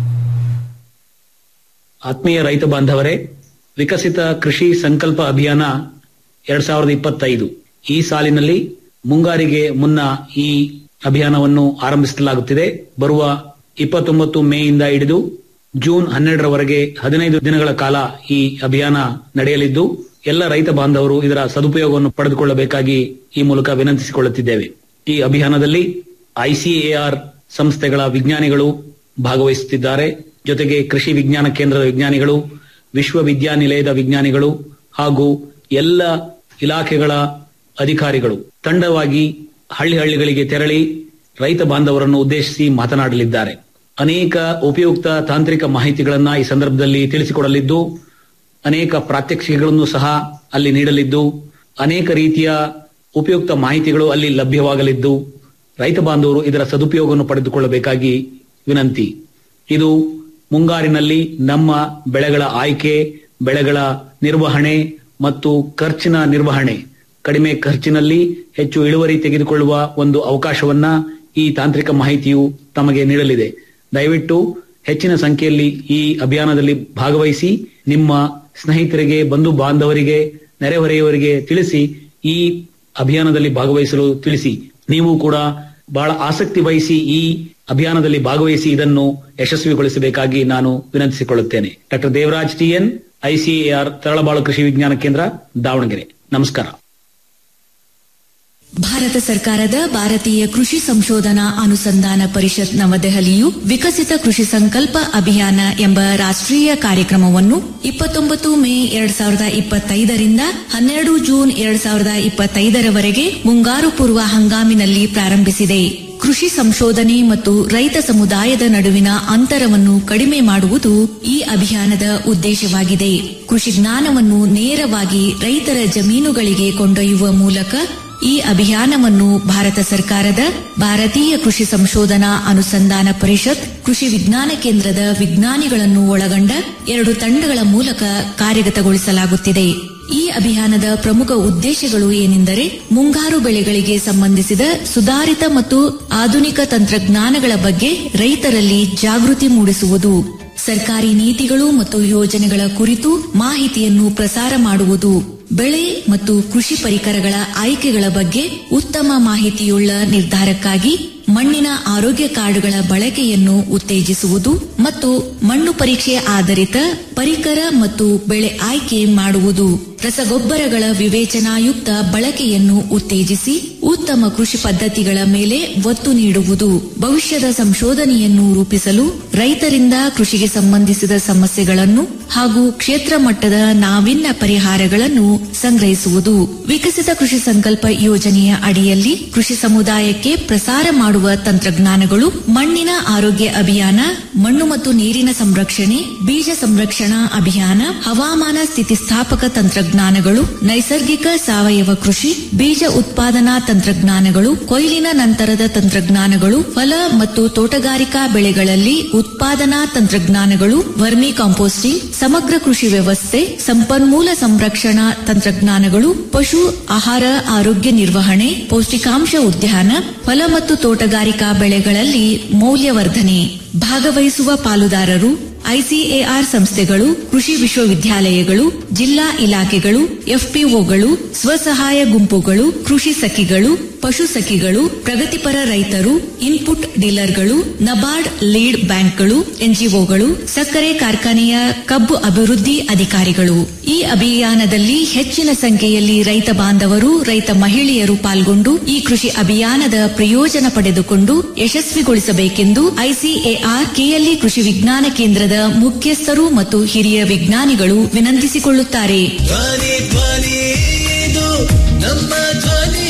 ಆತ್ಮೀಯ ರೈತ ಬಾಂಧವರೇ ವಿಕಸಿತ ಕೃಷಿ ಸಂಕಲ್ಪ ಅಭಿಯಾನ ಎರಡ್ ಸಾವಿರದ ಇಪ್ಪತ್ತೈದು ಈ ಸಾಲಿನಲ್ಲಿ ಮುಂಗಾರಿಗೆ ಮುನ್ನ ಈ ಅಭಿಯಾನವನ್ನು ಆರಂಭಿಸಲಾಗುತ್ತಿದೆ ಬರುವ ಇಪ್ಪತ್ತೊಂಬತ್ತು ಮೇಯಿಂದ ಹಿಡಿದು ಜೂನ್ ಹನ್ನೆರಡರವರೆಗೆ ಹದಿನೈದು ದಿನಗಳ ಕಾಲ ಈ ಅಭಿಯಾನ ನಡೆಯಲಿದ್ದು ಎಲ್ಲ ರೈತ ಬಾಂಧವರು ಇದರ ಸದುಪಯೋಗವನ್ನು ಪಡೆದುಕೊಳ್ಳಬೇಕಾಗಿ ಈ ಮೂಲಕ ವಿನಂತಿಸಿಕೊಳ್ಳುತ್ತಿದ್ದೇವೆ ಈ ಅಭಿಯಾನದಲ್ಲಿ ಐಸಿಎಆರ್ ಸಂಸ್ಥೆಗಳ ವಿಜ್ಞಾನಿಗಳು ಭಾಗವಹಿಸುತ್ತಿದ್ದಾರೆ ಜೊತೆಗೆ ಕೃಷಿ ವಿಜ್ಞಾನ ಕೇಂದ್ರದ ವಿಜ್ಞಾನಿಗಳು ವಿಶ್ವವಿದ್ಯಾನಿಲಯದ ವಿಜ್ಞಾನಿಗಳು ಹಾಗೂ ಎಲ್ಲ ಇಲಾಖೆಗಳ ಅಧಿಕಾರಿಗಳು ತಂಡವಾಗಿ ಹಳ್ಳಿ ಹಳ್ಳಿಗಳಿಗೆ ತೆರಳಿ ರೈತ ಬಾಂಧವರನ್ನು ಉದ್ದೇಶಿಸಿ ಮಾತನಾಡಲಿದ್ದಾರೆ ಅನೇಕ ಉಪಯುಕ್ತ ತಾಂತ್ರಿಕ ಮಾಹಿತಿಗಳನ್ನ ಈ ಸಂದರ್ಭದಲ್ಲಿ ತಿಳಿಸಿಕೊಡಲಿದ್ದು ಅನೇಕ ಪ್ರಾತ್ಯಕ್ಷಿಕೆಗಳನ್ನು ಸಹ ಅಲ್ಲಿ ನೀಡಲಿದ್ದು ಅನೇಕ ರೀತಿಯ ಉಪಯುಕ್ತ ಮಾಹಿತಿಗಳು ಅಲ್ಲಿ ಲಭ್ಯವಾಗಲಿದ್ದು ರೈತ ಬಾಂಧವರು ಇದರ ಸದುಪಯೋಗವನ್ನು ಪಡೆದುಕೊಳ್ಳಬೇಕಾಗಿ ವಿನಂತಿ ಇದು ಮುಂಗಾರಿನಲ್ಲಿ ನಮ್ಮ ಬೆಳೆಗಳ ಆಯ್ಕೆ ಬೆಳೆಗಳ ನಿರ್ವಹಣೆ ಮತ್ತು ಖರ್ಚಿನ ನಿರ್ವಹಣೆ ಕಡಿಮೆ ಖರ್ಚಿನಲ್ಲಿ ಹೆಚ್ಚು ಇಳುವರಿ ತೆಗೆದುಕೊಳ್ಳುವ ಒಂದು ಅವಕಾಶವನ್ನ ಈ ತಾಂತ್ರಿಕ ಮಾಹಿತಿಯು ತಮಗೆ ನೀಡಲಿದೆ ದಯವಿಟ್ಟು ಹೆಚ್ಚಿನ ಸಂಖ್ಯೆಯಲ್ಲಿ ಈ ಅಭಿಯಾನದಲ್ಲಿ ಭಾಗವಹಿಸಿ ನಿಮ್ಮ ಸ್ನೇಹಿತರಿಗೆ ಬಂಧು ಬಾಂಧವರಿಗೆ ನೆರೆಹೊರೆಯವರಿಗೆ ತಿಳಿಸಿ ಈ ಅಭಿಯಾನದಲ್ಲಿ ಭಾಗವಹಿಸಲು ತಿಳಿಸಿ ನೀವು ಕೂಡ ಬಹಳ ಆಸಕ್ತಿ ವಹಿಸಿ ಈ ಅಭಿಯಾನದಲ್ಲಿ ಭಾಗವಹಿಸಿ ಇದನ್ನು ಯಶಸ್ವಿಗೊಳಿಸಬೇಕಾಗಿ ನಾನು ವಿನಂತಿಸಿಕೊಳ್ಳುತ್ತೇನೆ doctor Devaraj TN ICAR Taralabalu ಕೃಷಿ ವಿಜ್ಞಾನ ಕೇಂದ್ರ ದಾವಣಗೆರೆ ನಮಸ್ಕಾರ ಭಾರತ ಸರ್ಕಾರದ ಭಾರತೀಯ ಕೃಷಿ ಸಂಶೋಧನಾ ಅನುಸಂಧಾನ ಪರಿಷತ್ ನವದೆಹಲಿಯು ವಿಕಸಿತ ಕೃಷಿ ಸಂಕಲ್ಪ ಅಭಿಯಾನ ಎಂಬ ರಾಷ್ಟ್ರೀಯ ಕಾರ್ಯಕ್ರಮವನ್ನು ಇಪ್ಪತ್ತೊಂಬತ್ತು ಮೇ ಎರಡ್ ಸಾವಿರದ ಇಪ್ಪತ್ತೈದರಿಂದ ಹನ್ನೆರಡು ಜೂನ್ ಎರಡ್ ಸಾವಿರದ ಇಪ್ಪತ್ತೈದರವರೆಗೆ ಮುಂಗಾರು ಪೂರ್ವ ಹಂಗಾಮಿನಲ್ಲಿ ಪ್ರಾರಂಭಿಸಿದೆ ಕೃಷಿ ಸಂಶೋಧನೆ ಮತ್ತು ರೈತ ಸಮುದಾಯದ ನಡುವಿನ ಅಂತರವನ್ನು ಕಡಿಮೆ ಮಾಡುವುದು ಈ ಅಭಿಯಾನದ ಉದ್ದೇಶವಾಗಿದೆ ಕೃಷಿ ಜ್ಞಾನವನ್ನು ನೇರವಾಗಿ ರೈತರ ಜಮೀನುಗಳಿಗೆ ಕೊಂಡೊಯ್ಯುವ ಮೂಲಕ ಈ ಅಭಿಯಾನವನ್ನು ಭಾರತ ಸರ್ಕಾರದ ಭಾರತೀಯ ಕೃಷಿ ಸಂಶೋಧನಾ ಅನುಸಂಧಾನ ಪರಿಷತ್ ಕೃಷಿ ವಿಜ್ಞಾನ ಕೇಂದ್ರದ ವಿಜ್ಞಾನಿಗಳನ್ನು ಒಳಗೊಂಡ ಎರಡು ತಂಡಗಳ ಮೂಲಕ ಕಾರ್ಯಗತಗೊಳಿಸಲಾಗುತ್ತಿದೆ ಈ ಅಭಿಯಾನದ ಪ್ರಮುಖ ಉದ್ದೇಶಗಳು ಏನೆಂದರೆ ಮುಂಗಾರು ಬೆಳೆಗಳಿಗೆ ಸಂಬಂಧಿಸಿದ ಸುಧಾರಿತ ಮತ್ತು ಆಧುನಿಕ ತಂತ್ರಜ್ಞಾನಗಳ ಬಗ್ಗೆ ರೈತರಲ್ಲಿ ಜಾಗೃತಿ ಮೂಡಿಸುವುದು ಸರ್ಕಾರಿ ನೀತಿಗಳು ಮತ್ತು ಯೋಜನೆಗಳ ಕುರಿತು ಮಾಹಿತಿಯನ್ನು ಪ್ರಸಾರ ಮಾಡುವುದು ಬೆಳೆ ಮತ್ತು ಕೃಷಿ ಪರಿಕರಗಳ ಆಯ್ಕೆಗಳ ಬಗ್ಗೆ ಉತ್ತಮ ಮಾಹಿತಿಯುಳ್ಳ ನಿರ್ಧಾರಕ್ಕಾಗಿ ಮಣ್ಣಿನ ಆರೋಗ್ಯ ಕಾರ್ಡ್ಗಳ ಬಳಕೆಯನ್ನು ಉತ್ತೇಜಿಸುವುದು ಮತ್ತು ಮಣ್ಣು ಪರೀಕ್ಷೆ ಆಧಾರಿತ ಪರಿಕರ ಮತ್ತು ಬೆಳೆ ಆಯ್ಕೆ ಮಾಡುವುದು ರಸಗೊಬ್ಬರಗಳ ವಿವೇಚನಾಯುಕ್ತ ಬಳಕೆಯನ್ನು ಉತ್ತೇಜಿಸಿ ಉತ್ತಮ ಕೃಷಿ ಪದ್ಧತಿಗಳ ಮೇಲೆ ಒತ್ತು ನೀಡುವುದು ಭವಿಷ್ಯದ ಸಂಶೋಧನೆಯನ್ನು ರೂಪಿಸಲು ರೈತರಿಂದ ಕೃಷಿಗೆ ಸಂಬಂಧಿಸಿದ ಸಮಸ್ಯೆಗಳನ್ನು ಹಾಗೂ ಕ್ಷೇತ್ರ ಮಟ್ಟದ ನಾವಿನ್ಯ ಪರಿಹಾರಗಳನ್ನು ಸಂಗ್ರಹಿಸುವುದು ವಿಕಸಿತ ಕೃಷಿ ಸಂಕಲ್ಪ ಯೋಜನೆಯ ಅಡಿಯಲ್ಲಿ ಕೃಷಿ ಸಮುದಾಯಕ್ಕೆ ಪ್ರಸಾರ ಮಾಡುವ ತಂತ್ರಜ್ಞಾನಗಳು ಮಣ್ಣಿನ ಆರೋಗ್ಯ ಅಭಿಯಾನ ಮಣ್ಣು ಮತ್ತು ನೀರಿನ ಸಂರಕ್ಷಣೆ ಬೀಜ ಸಂರಕ್ಷಣಾ ಅಭಿಯಾನ ಹವಾಮಾನ ಸ್ಥಿತಿಸ್ಥಾಪಕ ತಂತ್ರಜ್ಞಾನಗಳು ನೈಸರ್ಗಿಕ ಸಾವಯವ ಕೃಷಿ ಬೀಜ ಉತ್ಪಾದನಾ ತಂತ್ರಜ್ಞಾನಗಳು ಕೊಯ್ಲಿನ ನಂತರದ ತಂತ್ರಜ್ಞಾನಗಳು ಫಲ ಮತ್ತು ತೋಟಗಾರಿಕಾ ಬೆಳೆಗಳಲ್ಲಿ ಉತ್ಪಾದನಾ ತಂತ್ರಜ್ಞಾನಗಳು ವರ್ಮಿ ಕಾಂಪೋಸ್ಟಿಂಗ್ ಸಮಗ್ರ ಕೃಷಿ ವ್ಯವಸ್ಥೆ ಸಂಪನ್ಮೂಲ ಸಂರಕ್ಷಣಾ ತಂತ್ರಜ್ಞಾನಗಳು ಪಶು ಆಹಾರ ಆರೋಗ್ಯ ನಿರ್ವಹಣೆ ಪೌಷ್ಟಿಕಾಂಶ ಉದ್ಯಾನ ಫಲ ಮತ್ತು ತೋಟಗಾರಿಕಾ ಬೆಳೆಗಳಲ್ಲಿ ಮೌಲ್ಯವರ್ಧನೆ ಭಾಗವಹಿಸುವ ಪಾಲುದಾರರು ಐಸಿಎಆರ್ ಸಂಸ್ಥೆಗಳು ಕೃಷಿ ವಿಶ್ವವಿದ್ಯಾಲಯಗಳು ಜಿಲ್ಲಾ ಇಲಾಖೆಗಳು ಎಫ್ಪಿಒಗಳು ಸ್ವಸಹಾಯ ಗುಂಪುಗಳು ಕೃಷಿ ಸಖಿಗಳು ಪಶು ಸಖಿಗಳು ಪ್ರಗತಿಪರ ರೈತರು ಇನ್ಪುಟ್ ಡೀಲರ್ಗಳು ನಬಾರ್ಡ್ ಲೀಡ್ ಬ್ಯಾಂಕ್ಗಳು ಎನ್ಜಿಒಗಳು ಸಕ್ಕರೆ ಕಾರ್ಖಾನೆಯ ಕಬ್ಬು ಅಭಿವೃದ್ಧಿ ಅಧಿಕಾರಿಗಳು ಈ ಅಭಿಯಾನದಲ್ಲಿ ಹೆಚ್ಚಿನ ಸಂಖ್ಯೆಯಲ್ಲಿ ರೈತ ಬಾಂಧವರು ರೈತ ಮಹಿಳೆಯರು ಪಾಲ್ಗೊಂಡು ಈ ಕೃಷಿ ಅಭಿಯಾನದ ಪ್ರಯೋಜನ ಪಡೆದುಕೊಂಡು ಯಶಸ್ವಿಗೊಳಿಸಬೇಕೆಂದು ಐಸಿಎಆರ್ ಕೆಎಲ್ಇ ಕೃಷಿ ವಿಜ್ಞಾನ ಕೇಂದ್ರದ ಮುಖ್ಯಸ್ಥರು ಮತ್ತು ಹಿರಿಯ ವಿಜ್ಞಾನಿಗಳು ವಿನಂತಿಸಿಕೊಳ್ಳುತ್ತಾರೆ ಧ್ವನಿ ಧ್ವನಿ ಇದು ನಮ್ಮ ಧ್ವನಿ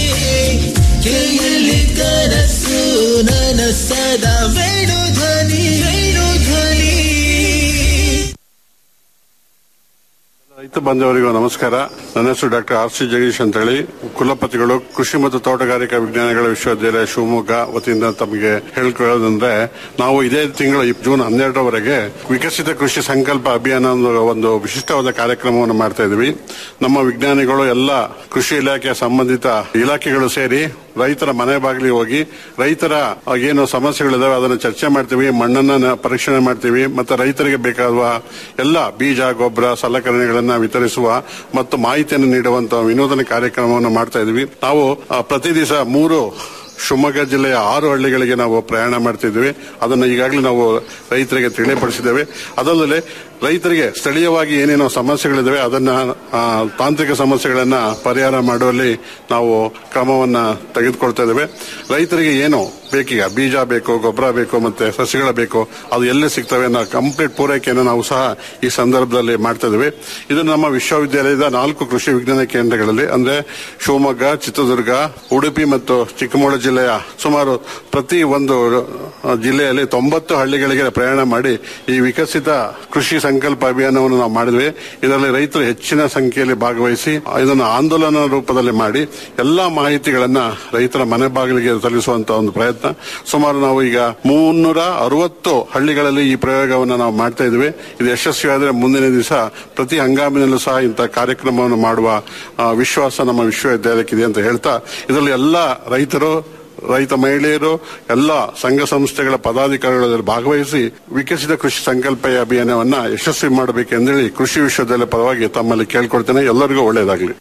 ಕೇಳಿ ಕನಸು ನನಸದ ವೇಣು ಧ್ವನಿ ವೇಣು ಧ್ವನಿ ರೈತ ಬಾಂಧವರಿಗೂ ನಮಸ್ಕಾರ ನನ್ನ ಹೆಸರು ಡಾಕ್ಟರ್ ಆರ್ ಸಿ ಜಗದೀಶ್ ಅಂತ ಹೇಳಿ ಕುಲಪತಿಗಳು ಕೃಷಿ ಮತ್ತು ತೋಟಗಾರಿಕಾ ವಿಜ್ಞಾನಗಳ ವಿಶ್ವವಿದ್ಯಾಲಯ ಶಿವಮೊಗ್ಗ ವತಿಯಿಂದ ತಮಗೆ ಹೇಳ್ಕೊಳ್ಳೋದಂದ್ರೆ ನಾವು ಇದೇ ತಿಂಗಳು ಇಪ್- ಜೂನ್ ಹನ್ನೆರಡರವರೆಗೆ ವಿಕಸಿತ ಕೃಷಿ ಸಂಕಲ್ಪ ಅಭಿಯಾನ ಅನ್ನೋ ಒಂದು ವಿಶಿಷ್ಟವಾದ ಕಾರ್ಯಕ್ರಮವನ್ನು ಮಾಡ್ತಾ ಇದ್ವಿ ನಮ್ಮ ವಿಜ್ಞಾನಿಗಳು ಎಲ್ಲ ಕೃಷಿ ಇಲಾಖೆಯ ಸಂಬಂಧಿತ ಇಲಾಖೆಗಳು ಸೇರಿ ರೈತರ ಮನೆ ಬಾಗಿಲಿಗೆ ಹೋಗಿ ರೈತರ ಆ, ಏನು ಸಮಸ್ಯೆಗಳಿದಾವೆ ಅದನ್ನು ಚರ್ಚೆ ಮಾಡ್ತೀವಿ ಮಣ್ಣನ್ನ ನ- ಪರೀಕ್ಷಣೆ ಮಾಡ್ತೀವಿ ಮತ್ತೆ ರೈತರಿಗೆ ಬೇಕಾಗುವ ಎಲ್ಲ ಬೀಜ ಗೊಬ್ಬರ ಸಲಕರಣೆಗಳನ್ನ ವಿತರಿಸುವ ಮತ್ತು ಮಾಹಿತಿಯನ್ನು ನೀಡುವಂತಹ ವಿನೂತನ ಕಾರ್ಯಕ್ರಮವನ್ನು ಮಾಡ್ತಾ ಇದ್ವಿ ನಾವು ಆ, ಪ್ರತಿ ದಿವಸ ಮೂರು ಶಿವಮೊಗ್ಗ ಜಿಲ್ಲೆಯ ಆರು ಹಳ್ಳಿಗಳಿಗೆ ನಾವು ಪ್ರಯಾಣ ಮಾಡ್ತಿದ್ವಿ ಅದನ್ನು ಈಗಾಗಲೇ ನಾವು ರೈತರಿಗೆ ತಿಳಿಯಪಡಿಸಿದ್ದೇವೆ ಅದಲ್ಲದೆ ರೈತರಿಗೆ ಸ್ಥಳೀಯವಾಗಿ ಏನೇನೋ ಸಮಸ್ಯೆಗಳಿದಾವೆ ಅದನ್ನ ಆ, ತಾಂತ್ರಿಕ ಸಮಸ್ಯೆಗಳನ್ನ ಪರಿಹಾರ ಮಾಡುವಲ್ಲಿ ನಾವು ಕ್ರಮವನ್ನ ತೆಗೆದುಕೊಳ್ತಾ ಇದ್ದೇವೆ ರೈತರಿಗೆ ಏನು ಬೇಕೀಗ ಬೀಜ ಬೇಕು ಗೊಬ್ಬರ ಬೇಕು ಮತ್ತೆ ಸಸಿಗಳ ಬೇಕು ಅದು ಎಲ್ಲಿ ಸಿಗ್ತವೆ ಅನ್ನೋ ಕಂಪ್ಲೀಟ್ ಪೂರೈಕೆಯನ್ನು ನಾವು ಸಹ ಈ ಸಂದರ್ಭದಲ್ಲಿ ಮಾಡ್ತಾ ಇದ್ದೇವೆ ಇದು ನಮ್ಮ ವಿಶ್ವವಿದ್ಯಾಲಯದ ನಾಲ್ಕು ಕೃಷಿ ವಿಜ್ಞಾನ ಕೇಂದ್ರಗಳಲ್ಲಿ ಅಂದ್ರೆ ಶಿವಮೊಗ್ಗ ಚಿತ್ರದುರ್ಗ ಉಡುಪಿ ಮತ್ತು ಚಿಕ್ಕಮಗಳೂರು ಜಿಲ್ಲೆಯ ಸುಮಾರು ಪ್ರತಿ ಒಂದು ಆ, ಜಿಲ್ಲೆಯಲ್ಲಿ ತೊಂಬತ್ತು ಹಳ್ಳಿಗಳಿಗೆ ಪ್ರಯಾಣ ಮಾಡಿ ಈ ವಿಕಸಿತ ಕೃಷಿ ಸಂಕಲ್ಪ ಅಭಿಯಾನವನ್ನು ನಾವು ಮಾಡಿದ್ವಿ ಇದರಲ್ಲಿ ರೈತರು ಹೆಚ್ಚಿನ ಸಂಖ್ಯೆಯಲ್ಲಿ ಭಾಗವಹಿಸಿ ಇದನ್ನು ಆಂದೋಲನ ರೂಪದಲ್ಲಿ ಮಾಡಿ ಎಲ್ಲಾ ಮಾಹಿತಿಗಳನ್ನ ರೈತರ ಮನೆ ಬಾಗಿಲಿಗೆ ತಲುಪಿಸುವಂತ ಒಂದು ಪ್ರಯತ್ನ ಸುಮಾರು ನಾವು ಈಗ ಮುನ್ನೂರ ಅರವತ್ತು ಹಳ್ಳಿಗಳಲ್ಲಿ ಈ ಪ್ರಯೋಗವನ್ನು ನಾವು ಮಾಡ್ತಾ ಇದ್ವಿ ಇದು ಯಶಸ್ವಿಯಾದರೆ ಮುಂದಿನ ದಿವಸ ಪ್ರತಿ ಹಂಗಾಮಿನಲ್ಲೂ ಸಹ ಇಂಥ ಕಾರ್ಯಕ್ರಮವನ್ನು ಮಾಡುವ ಆ, ವಿಶ್ವಾಸ ನಮ್ಮ ವಿಶ್ವವಿದ್ಯಾಲಯಕ್ಕಿದೆ ಅಂತ ಹೇಳ್ತಾ ಇದರಲ್ಲಿ ಎಲ್ಲ ರೈತರು ರೈತ ಮಹಿಳೆಯರು ಎಲ್ಲ ಸಂಘ ಸಂಸ್ಥೆಗಳ ಪದಾಧಿಕಾರಿಗಳು ಇದರಲ್ಲಿ ಭಾಗವಹಿಸಿ ವಿಕಸಿತ ಕೃಷಿ ಸಂಕಲ್ಪ ಅಭಿಯಾನವನ್ನ ಯಶಸ್ವಿ ಮಾಡಬೇಕೆಂದೇಳಿ ಕೃಷಿ ವಿಶ್ವವಿದ್ಯಾಲಯ ಪರವಾಗಿ ತಮ್ಮಲ್ಲಿ ಕೇಳ್ಕೊಳ್ತೇನೆ ಎಲ್ಲರಿಗೂ ಒಳ್ಳೆಯದಾಗಲಿ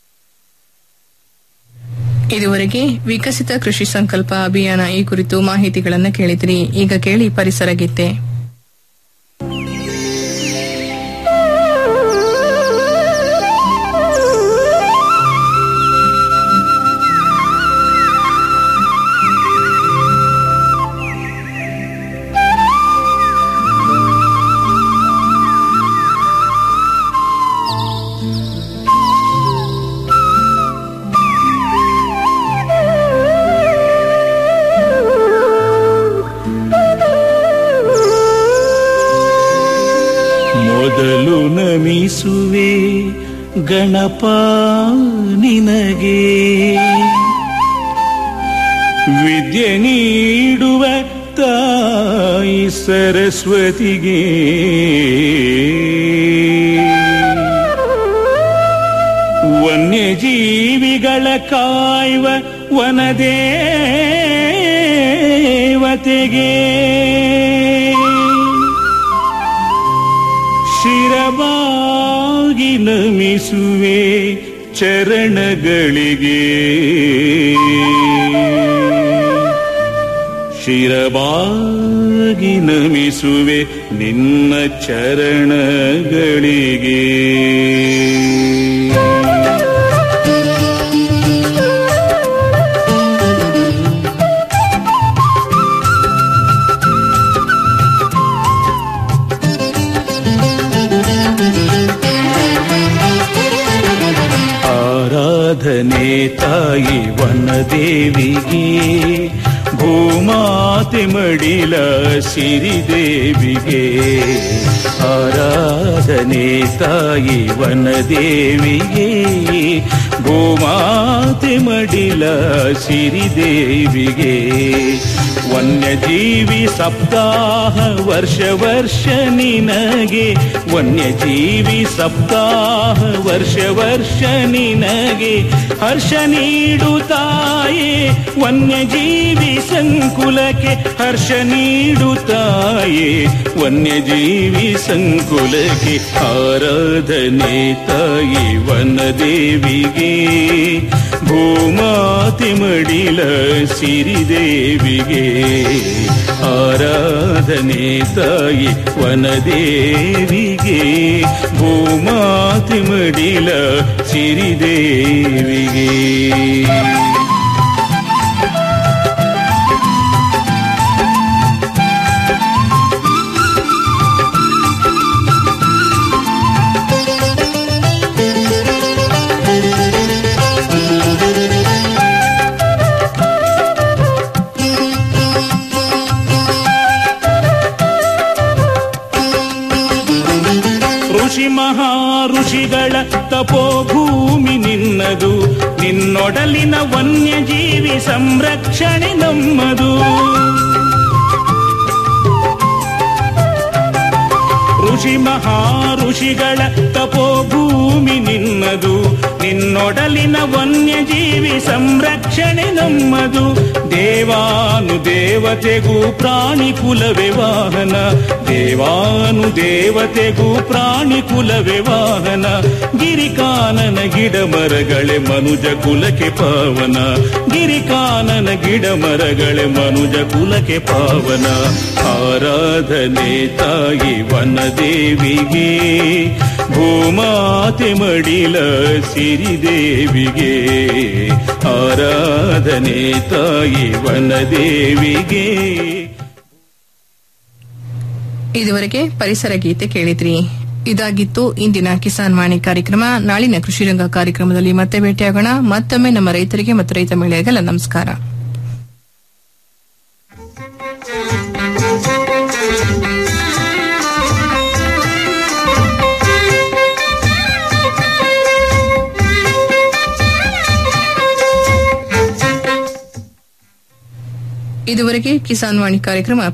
ಇದುವರೆಗೆ ವಿಕಸಿತ ಕೃಷಿ ಸಂಕಲ್ಪ ಅಭಿಯಾನ ಈ ಕುರಿತು ಮಾಹಿತಿಗಳನ್ನು ಕೇಳಿದ್ರಿ ಈಗ ಕೇಳಿ ಪರಿಸರ ಗೀತೆ ಮೊದಲು ನಮಿಸುವೆ ಗಣಪ ನಿನಗೆ ವಿದ್ಯೆ ನೀಡುವ ತಾಯಿ ಸರಸ್ವತಿಗೆ ವನ್ಯಜೀವಿಗಳ ಕಾಯುವ ವನದೇವತೆಗೆ ಶಿರಬಾಗಿ ನಮಿಸುವೆ ಚರಣಗಳಿಗೆ ಶಿರಬಾಗಿ ನಮಿಸುವೆ ನಿನ್ನ ಚರಣಗಳಿಗೆ ಆರಾಧನೆ ತಾಯಿ ವನದೇವಿಗೆ ಭೂಮಾತೆ ಮಡಿಲ ಸಿರಿದೇವಿಗೆ ಆರಾಧನೆ ತಾಯಿ ವನದೇವಿಗೆ ಭೂಮಾತೆ ಮಡಿಲ ಸಿರಿದೇವಿಗೆ ವನ್ಯಜೀವಿ ಸಪ್ತಾಹ ವರ್ಷ ವರ್ಷ ನಿನಗೆ ವನ್ಯಜೀವಿ ಸಪ್ತಾಹ ವರ್ಷ ವರ್ಷ ನಿನಗೆ ಹರ್ಷ ನೀಡುತ್ತಾಯೇ ವನ್ಯಜೀವಿ ಸಂಕುಲಕ್ಕೆ ಹರ್ಷ ನೀಡುತ್ತಾಯೇ ವನ್ಯಜೀವಿ ಸಂಕುಲಕ್ಕೆ ಆರಾಧನೆ ತಾಯಿ ವನದೇವಿಗೆ ಭೂಮಾತೆ ಮಡಿಲ ಸಿರಿದೇವಿಗೆ ಆರಾಧನೆ ತಾಯಿ ವನದೇವಿಗೆ ಭೂಮಾತೆ ಮಡಿಲ ಸಿರಿದೇವಿಗೆ ಋಷಿ ಮಹಾ ಋಷಿಗಳ ತಪೋಭೂಮಿ ನಿನ್ನದು ನಿನ್ನೊಡಲಿನ ವನ್ಯಜೀವಿ ಸಂರಕ್ಷಣೆ ನಮ್ಮದು ಋಷಿ ಮಹಾ ಋಷಿಗಳ ತಪೋಭೂಮಿ ನಿನ್ನದು ನಿನ್ನೊಡಲಿನ ವನ್ಯಜೀವಿ ಸಂರಕ್ಷಣೆ ನಮ್ಮದು ದೇವಾನು ದೇವತೆಗೂ ಪ್ರಾಣಿ ಕುಲವೇ ವಾಹನ ದೇವಾನು ದೇವತೆಗೂ ಪ್ರಾಣಿ ಕುಲವೇ ವಾಹನ ಗಿರಿಕಾನನ ಗಿಡ ಮರಗಳೇ ಮನುಜ ಕುಲಕ್ಕೆ ಪಾವನ ಗಿರಿಕಾನನ ಗಿಡ ಮರಗಳೇ ಮನುಜ ಕುಲಕ್ಕೆ ಪಾವನ ಆರಾಧನೆ ತಾಯಿ ವನದೇವಿಗೆ ಭೂಮಾತೆ ಮಡಿಲ ಸಿರಿದೇವಿಗೆ ಆರಾಧನೆ ತಾಯಿ ವನದೇವಿಗೆ ಇದುವರೆಗೆ ಪರಿಸರ ಗೀತೆ ಕೇಳಿದ್ರಿ ಇದಾಗಿತ್ತು ಇಂದಿನ ಕಿಸಾನ್ ವಾಣಿ ಕಾರ್ಯಕ್ರಮ ನಾಳಿನ ಕೃಷಿ ರಂಗ ಕಾರ್ಯಕ್ರಮದಲ್ಲಿ ಮತ್ತೆ ಭೇಟಿಯಾಗೋಣ ಮತ್ತೊಮ್ಮೆ ನಮ್ಮ ರೈತರಿಗೆ ಮತ್ತು ರೈತ ಮಹಿಳೆಯರಿಗೆಲ್ಲ ನಮಸ್ಕಾರ ಇದುವರೆಗೆ ಕಿಸಾನ್ ವಾಣಿ ಕಾರ್ಯಕ್ರಮ